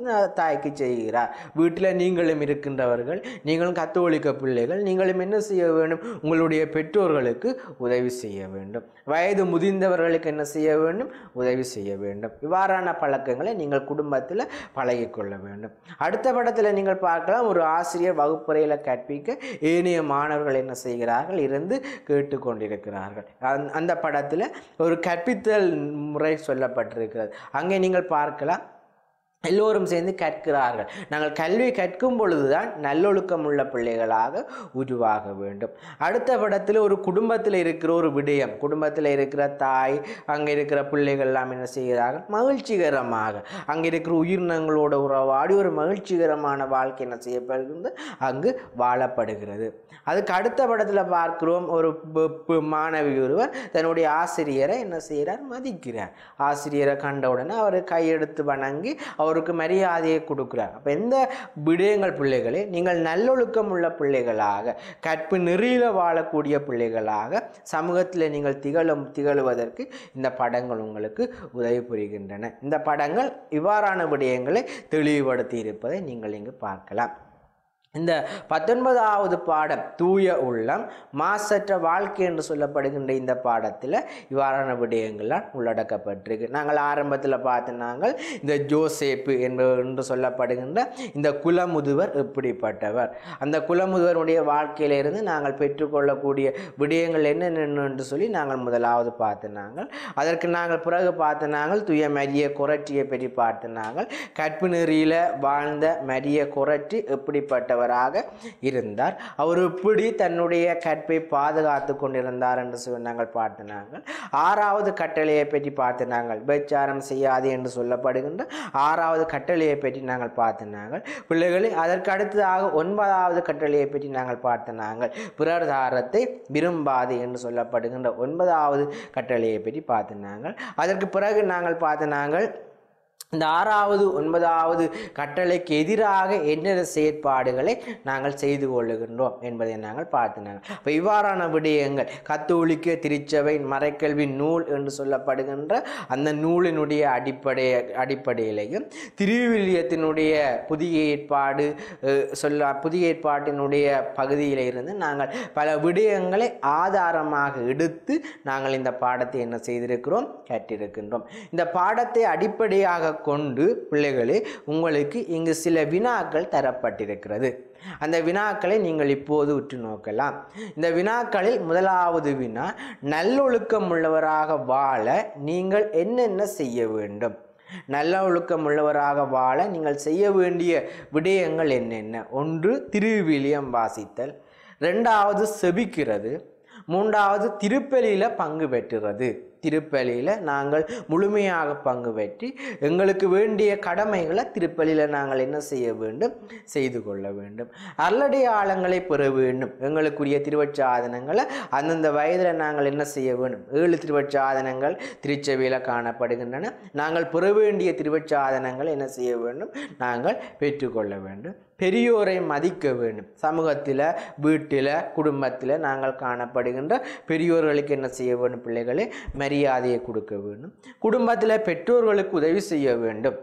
அஹ், தாய்க்கு செய்கிறார் வீட்டில் நீங்களும் இருக்கின்றவர்கள் நீங்களும் கத்தோலிக்க பிள்ளைகள் நீங்களும் என்ன செய்ய வேண்டும் உங்களுடைய பெற்றோர்களுக்கு உதவி செய்ய வேண்டும் வயது முதிர்ந்தவர்களுக்கு என்ன செய்ய வேண்டும் உதவி செய்ய வேண்டும் இவ்வாறான பழக்கங்களை நீங்கள் குடும்பத்தில் பழகிக்கொள்ள வேண்டும் அடுத்த படத்தில் நீங்கள் பார்க்கலாம் ஒரு ஆசிரியர் வகுப்பறையில் கற்பிக்க ஏனைய மாணவர்கள் என்ன செய்கிறார்கள் இருந்து கேட்டுக்கொண்டிருக்கிறார்கள் அந்த- அந்த படத்தில் ஒரு கற்பித்தல் முறை சொல்லப்பட்டிருக்கிறது அங்கே நீங்கள் பார்க்கலாம் எல்லோரும் சேர்ந்து கற்கிறார்கள் நாங்கள் கல்வி கற்கும் பொழுதுதான் நல்லொழுக்கம் உள்ள பிள்ளைகளாக உருவாக வேண்டும் அடுத்த படத்தில் ஒரு குடும்பத்தில் இருக்கிற ஒரு விடயம் குடும்பத்தில் இருக்கிற தாய் அங்கே இருக்கிற பிள்ளைகள் எல்லாம் என்ன செய்கிறார்கள் மகிழ்ச்சிகரமாக அங்கே இருக்கிற உயிரினங்களோட உறவாடி ஒரு மகிழ்ச்சிகரமான வாழ்க்கை என்ன செய்யப்படுகிறது அங்கு வாழப்படுகிறது அதுக்கு அடுத்த படத்தில் பார்க்கிறோம் ஒரு ப- ப- மாணவி ஒருவர் தன்னுடைய ஆசிரியரை என்ன செய்கிறார் மதிக்கிறார் ஆசிரியரை கண்டவுடனே அவர் கையெடுத்து வணங்கி அவருக்கு மரியாதையை கொடுக்கிறார் அப்போ எந்த விடயங்கள் பிள்ளைகளே நீங்கள் நல்லொழுக்கம் உள்ள பிள்ளைகளாக கற்பு நெறியில் வாழக்கூடிய பிள்ளைகளாக சமூகத்தில் நீங்கள் திகழும் திகழுவதற்கு இந்த படங்கள் உங்களுக்கு உதவி புரிகின்றன இந்த படங்கள் இவ்வாறான விடயங்களை தெளிவுபடுத்தி இருப்பதை நீங்கள் இங்கு பார்க்கலாம் இந்த பத்தொன்பதாவது பாடம் தூய உள்ளம் மாசற்ற வாழ்க்கை என்று சொல்லப்படுகின்ற இந்த பாடத்தில் இவ்வாறான விடயங்கள்லாம் உள்ளடக்கப்பட்டிருக்கு நாங்கள் ஆரம்பத்தில் பார்த்த நாங்கள் இந்த ஜோசேப்பு என்ப என்று சொல்லப்படுகின்ற இந்த குலமுதுவர் எப்படிப்பட்டவர் அந்த குலமுதுவருடைய வாழ்க்கையிலிருந்து நாங்கள் பெற்றுக்கொள்ளக்கூடிய விடயங்கள் என்னென்ன என்று சொல்லி நாங்கள் முதலாவது பார்த்த நாங்கள் அதற்கு நாங்கள் பிறகு பார்த்த நாங்கள் துய மரிய குரட்டியை பற்றி பார்த்த நாங்கள் கற்பு நெறியில் வாழ்ந்த மரிய குரட்டி எப்படிப்பட்டவராக இருந்தார் அவர் எப்படி தன்னுடைய கற்பை பாதுகாத்து கொண்டிருந்தார் என்று சொல்லி நாங்கள் பார்த்து நாங்கள் ஆறாவது கட்டளையை பற்றி பார்த்து நாங்கள் விபச்சாரம் செய்யாது என்று சொல்லப்படுகின்ற ஆறாவது கட்டளையை பற்றி நாங்கள் பார்த்து நாங்கள் பிள்ளைகளை அதற்கு அடுத்ததாக ஒன்பதாவது கட்டளையை பற்றி நாங்கள் பார்த்து நாங்கள் பிறர் தாரத்தை விரும்பாது என்று சொல்லப்படுகின்ற ஒன்பதாவது கட்டளையை பற்றி பார்த்து நாங்கள் அதற்கு பிறகு நாங்கள் பார்த்து நாங்கள் இந்த ஆறாவது ஒன்பதாவது கட்டளைக்கு எதிராக என்னென்ன செயற்பாடுகளை நாங்கள் செய்து கொள்ளுகின்றோம் என்பதை நாங்கள் பார்த்தினாங்க இப்போ இவ்வாறான விடயங்கள் கத்தோலிக்க திருச்சபை மறைக்கல்வி நூல் என்று சொல்லப்படுகின்ற அந்த நூலினுடைய அடிப்படை அடிப்படையிலையும் திருவில்லியத்தினுடைய புதிய ஏற்பாடு அஹ், சொல்ல புதிய ஏற்பாட்டினுடைய பகுதியில் இருந்து நாங்கள் பல விடயங்களை ஆதாரமாக எடுத்து நாங்கள் இந்த பாடத்தை என்ன செய்திருக்கிறோம் கற்றிருக்கின்றோம் இந்த பாடத்தை அடிப்படையாக கொண்டு பிள்ளைகளே உங்களுக்கு இங்கு சில வினாக்கள் தரப்பட்டிருக்கிறது அந்த வினாக்களை நீங்கள் இப்போது உற்று நோக்கலாம் இந்த வினாக்களில் முதலாவது வினா நல்லொழுக்கம் உள்ளவராக வாழ நீங்கள் என்னென்ன செய்ய வேண்டும் நல்ல ஒழுக்கம் உள்ளவராக வாழ நீங்கள் செய்ய வேண்டிய விடயங்கள் என்னென்ன ஒன்று திருவிலியம் வாசித்தல் ரெண்டாவது செபிக்கிறது மூன்றாவது திருப்பலியில் பங்கு பெற்றுறது திருப்பலியில் நாங்கள் முழுமையாக பங்கு பெற்றி எங்களுக்கு வேண்டிய கடமைகளை திருப்பலியில் நாங்கள் என்ன செய்ய வேண்டும் செய்து கொள்ள வேண்டும் அருளடையாளங்களை பெற வேண்டும் எங்களுக்குரிய திருவச்சாதனங்களை அந்தந்த வயதில் நாங்கள் என்ன செய்ய வேண்டும் ஏழு திருவச்சாதனங்கள் திருச்சபையில் காணப்படுகின்றன நாங்கள் பெற வேண்டிய திருவச்சாதனங்களை என்ன செய்ய வேண்டும் நாங்கள் பெற்றுக்கொள்ள வேண்டும் பெரியோரை மதிக்க வேண்டும் சமூகத்தில் வீட்டில் குடும்பத்தில் நாங்கள் காணப்படுகின்ற பெரியோர்களுக்கு என்ன செய்ய வேண்டும் பிள்ளைகளே மரியாதையை கொடுக்க வேண்டும் குடும்பத்தில் பெற்றோர்களுக்கு உதவி செய்ய வேண்டும்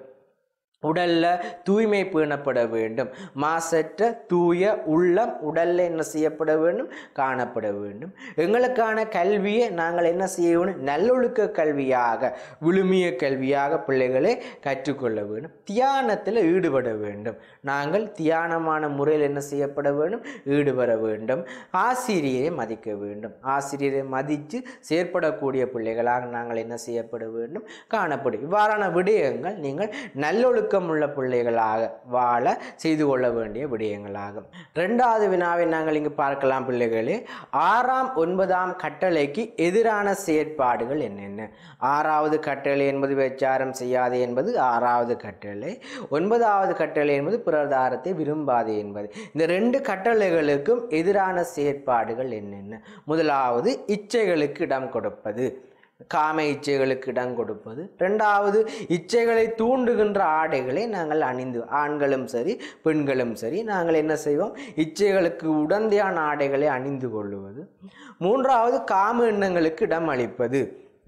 உடல்ல தூய்மை பேணப்பட வேண்டும் மாசற்ற தூய உள்ளம் உடல்ல என்ன செய்யப்பட வேண்டும் காணப்பட வேண்டும் எங்களுக்கான கல்வியை நாங்கள் என்ன செய்ய வேண்டும் நல்லொழுக்க கல்வியாக விழுமிய கல்வியாக பிள்ளைகளை கற்றுக்கொள்ள வேண்டும் தியானத்தில் ஈடுபட வேண்டும் நாங்கள் தியானமான முறையில் என்ன செய்யப்பட வேண்டும் ஈடுபட வேண்டும் ஆசிரியரை மதிக்க வேண்டும் ஆசிரியரை மதித்து செயற்படக்கூடிய பிள்ளைகளாக நாங்கள் என்ன செய்யப்பட வேண்டும் காணப்படும் இவ்வாறான விடயங்கள் நீங்கள் நல்லொழுக்கம் உள்ள பிள்ளைகளாக வாழ செய்து கொள்ள வேண்டிய விடயங்களாகும் ரெண்டாவது வினாவை நாங்கள் இங்கு பார்க்கலாம் பிள்ளைகளே ஆறாம் ஒன்பதாம் கட்டளைக்கு எதிரான செயற்பாடுகள் என்னென்ன ஆறாவது கட்டளை என்பது விச்சாரம் செய்யாது என்பது ஆறாவது கட்டளை ஒன்பதாவது கட்டளை என்பது பிரதாரத்தை விரும்பாது என்பது இந்த ரெண்டு கட்டளைகளுக்கும் எதிரான செயற்பாடுகள் என்னென்ன முதலாவது இச்சைகளுக்கு இடம் கொடுப்பது காம இச்சைகளுக்கு இடம் கொடுப்பது ரெண்டாவது இச்சைகளை தூண்டுகின்ற ஆடைகளை நாங்கள் அணிந்து ஆண்களும் சரி பெண்களும் சரி நாங்கள் என்ன செய்வோம் இச்சைகளுக்கு உடந்தையான ஆடைகளை அணிந்து கொள்ளுவது மூன்றாவது காம எண்ணங்களுக்கு இடம் அளிப்பது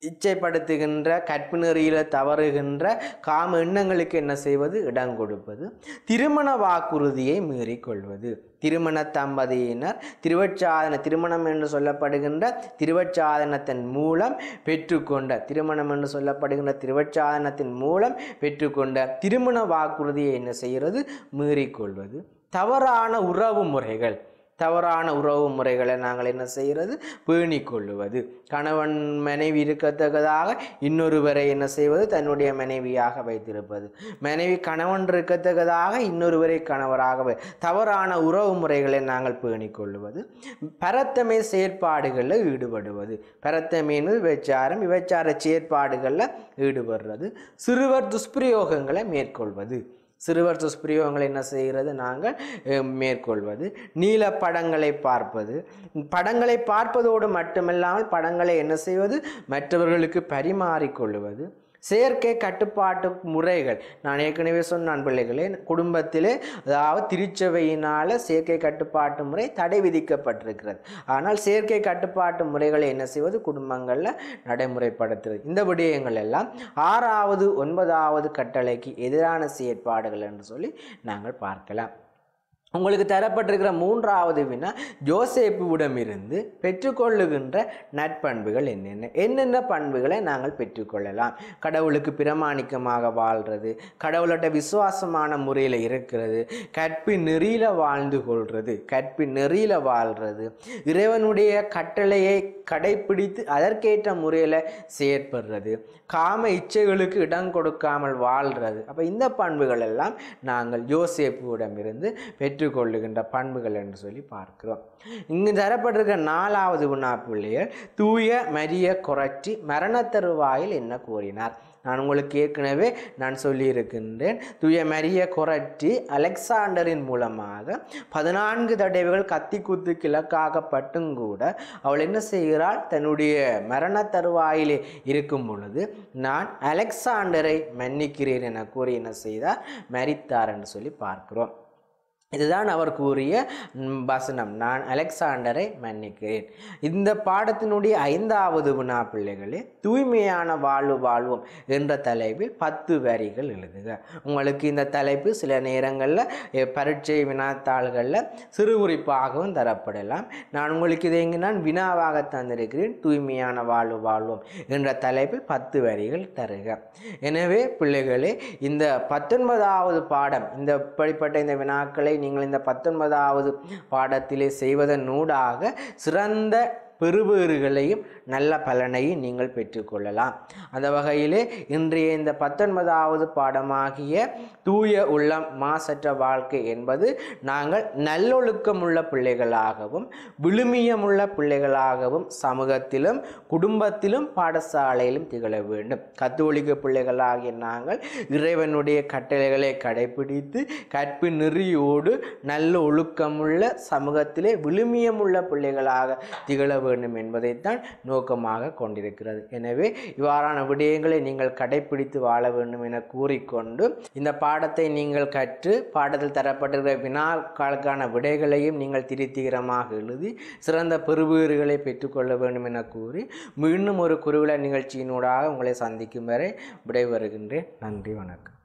இச்சைப்படுத்துகின்ற கற்பு நெறியில தவறுகின்ற காம எண்ணங்களுக்கு என்ன செய்வது இடம் கொடுப்பது திருமண வாக்குறுதியை மீறிக் கொள்வது திருமண தம்பதியினர் திருவச்சாதன திருமணம் என்று சொல்லப்படுகின்ற திருவச்சாதனத்தின் மூலம் பெற்றுக்கொண்ட திருமணம் என்று சொல்லப்படுகின்ற திருவச்சாதனத்தின் மூலம் பெற்றுக்கொண்ட திருமண வாக்குறுதியை என்ன செய்கிறது மீறிக்கொள்வது தவறான உறவு முறைகள் தவறான உறவு முறைகளை நாங்கள் என்ன செய்கிறது பேணிக் கொள்ளுவது கணவன் மனைவி இருக்கத்தக்கதாக இன்னொருவரை என்ன செய்வது தன்னுடைய மனைவியாக வைத்திருப்பது மனைவி கணவன் இருக்கத்தக்கதாக இன்னொருவரை கணவராக வை- தவறான உறவு முறைகளை நாங்கள் பேணிக் கொள்ளுவது பரத்தமை செயற்பாடுகளில் ஈடுபடுவது பரத்தமைன்னு விபச்சாரம் விபச்சார செயற்பாடுகளில் ஈடுபடுறது சிறுவர் துஷ்பிரயோகங்களை மேற்கொள்வது சிறுவர் துஷ்பிரயோகங்களை என்ன செய்கிறது நாங்கள் அஹ், மேற்கொள்வது நீல படங்களை பார்ப்பது படங்களை பார்ப்பதோடு மட்டுமல்லாமல் படங்களை என்ன செய்வது மற்றவர்களுக்கு பரிமாறிக்கொள்வது செயற்கை கட்டுப்பாட்டு முறைகள் நான் ஏற்கனவே சொன்னான் பிள்ளைகளே குடும்பத்திலே அதாவது திருச்சபையினால் செயற்கை கட்டுப்பாட்டு முறை தடை விதிக்கப்பட்டிருக்கிறது ஆனால் செயற்கை கட்டுப்பாட்டு முறைகளை என்ன செய்வது குடும்பங்களில் நடைமுறைப்படுத்துறது இந்த விடயங்கள் எல்லாம் ஆறாவது ஒன்பதாவது கட்டளைக்கு எதிரான செயற்பாடுகள் என்று சொல்லி நாங்கள் பார்க்கலாம் உங்களுக்கு தரப்பட்டிருக்கிற மூன்றாவது வினா ஜோசேப்புவிடமிருந்து பெற்றுக்கொள்ளுகின்ற நற்பண்புகள் என்னென்ன என்னென்ன பண்புகளை நாங்கள் பெற்றுக்கொள்ளலாம் கடவுளுக்கு பிரமாணிக்கமாக வாழ்கிறது கடவுள்கிட்ட விசுவாசமான முறையில் இருக்கிறது கற்பு நெறியில் வாழ்ந்து கொள்வது கற்பு நெறியில் வாழ்கிறது இறைவனுடைய கட்டளையை கடைப்பிடித்து அதற்கேற்ற முறையில் செயற்படுறது காம இச்சைகளுக்கு இடம் கொடுக்காமல் வாழ்கிறது அப்போ இந்த பண்புகள் எல்லாம் நாங்கள் யோசேப்புவிடமிருந்து பெற்றுக்கொள்ளுகின்ற பண்புகள் என்று சொல்லி பார்க்கிறோம் இங்கு தரப்பட்டிருக்க நாலாவது வினா பிள்ளைகள் தூய மரிய குறைச்சி மரண தருவாயில் என்ன கூறினார் நான் உங்களுக்கு ஏற்கனவே நான் சொல்லியிருக்கின்றேன் தூய மரிய குரட்டி அலெக்சாண்டரின் மூலமாக பதினான்கு தடவைகள் கத்தி குத்து கிழக்காகப்பட்டும் கூட அவள் என்ன செய்கிறாள் தன்னுடைய மரண தருவாயிலே இருக்கும் பொழுது நான் அலெக்சாண்டரை மன்னிக்கிறேன் என கூறி என்ன செய்தார் மரித்தார் என்று சொல்லி பார்க்கிறோம் இதுதான் அவர் கூறிய ம், வசனம் நான் அலெக்சாண்டரை மன்னிக்கிறேன் இந்த பாடத்தினுடைய ஐந்தாவது வினா பிள்ளைகளே தூய்மையான வாழ்வு வாழ்வோம் என்ற தலைப்பில் பத்து வரிகள் எழுதுக உங்களுக்கு இந்த தலைப்பு சில நேரங்களில் எ, பரீட்சை வினாத்தாள்களில் சிறு குறிப்பாகவும் தரப்படலாம் நான் உங்களுக்கு இதை இங்கு நான் வினாவாக தந்திருக்கிறேன் தூய்மையான வாழ்வு வாழ்வோம் என்ற தலைப்பில் பத்து வரிகள் தருக எனவே பிள்ளைகளே இந்த பத்தொன்பதாவது பாடம் இந்த இப்படிப்பட்ட இந்த வினாக்களை நீங்கள் இந்த பத்தொன்பதாவது பாடத்திலே செய்வதன் ஊடாக சிறந்த பெறுபேறுகளையும் நல்ல பலனையும் நீங்கள் பெற்றுக்கொள்ளலாம் அந்த வகையிலே இன்றைய இந்த பத்தொன்பதாவது பாடமாகிய தூய உள்ளம் மாசற்ற வாழ்க்கை என்பது நாங்கள் நல்லொழுக்கமுள்ள பிள்ளைகளாகவும் விழுமியமுள்ள பிள்ளைகளாகவும் சமூகத்திலும் குடும்பத்திலும் பாடசாலையிலும் திகழ வேண்டும் கத்தோலிக்க பிள்ளைகளாகிய நாங்கள் இறைவனுடைய கட்டளைகளை கடைபிடித்து கற்பு நெறியோடு நல்ல ஒழுக்கமுள்ள சமூகத்திலே விழுமியமுள்ள பிள்ளைகளாக திகழ வேண்டும் என்பதைத்தான் நோக்கமாக கொண்டிருக்கிறது எனவே இவ்வாறான விடயங்களை நீங்கள் கடைபிடித்து வாழ வேண்டும் என கூறிக்கொண்டு இந்த பாடத்தை நீங்கள் கற்று பாடத்தில் தரப்பட்டிருக்கிற வினாக்களுக்கான விடைகளையும் நீங்கள் திருப்திகரமாக எழுதி சிறந்த பெறுபேறுகளை பெற்றுக்கொள்ள வேண்டும் என கூறி மீண்டும் ஒரு குருவில நிகழ்ச்சியினூடாக உங்களை சந்திக்கும் வரை விடைபெறுகின்றேன் நன்றி வணக்கம்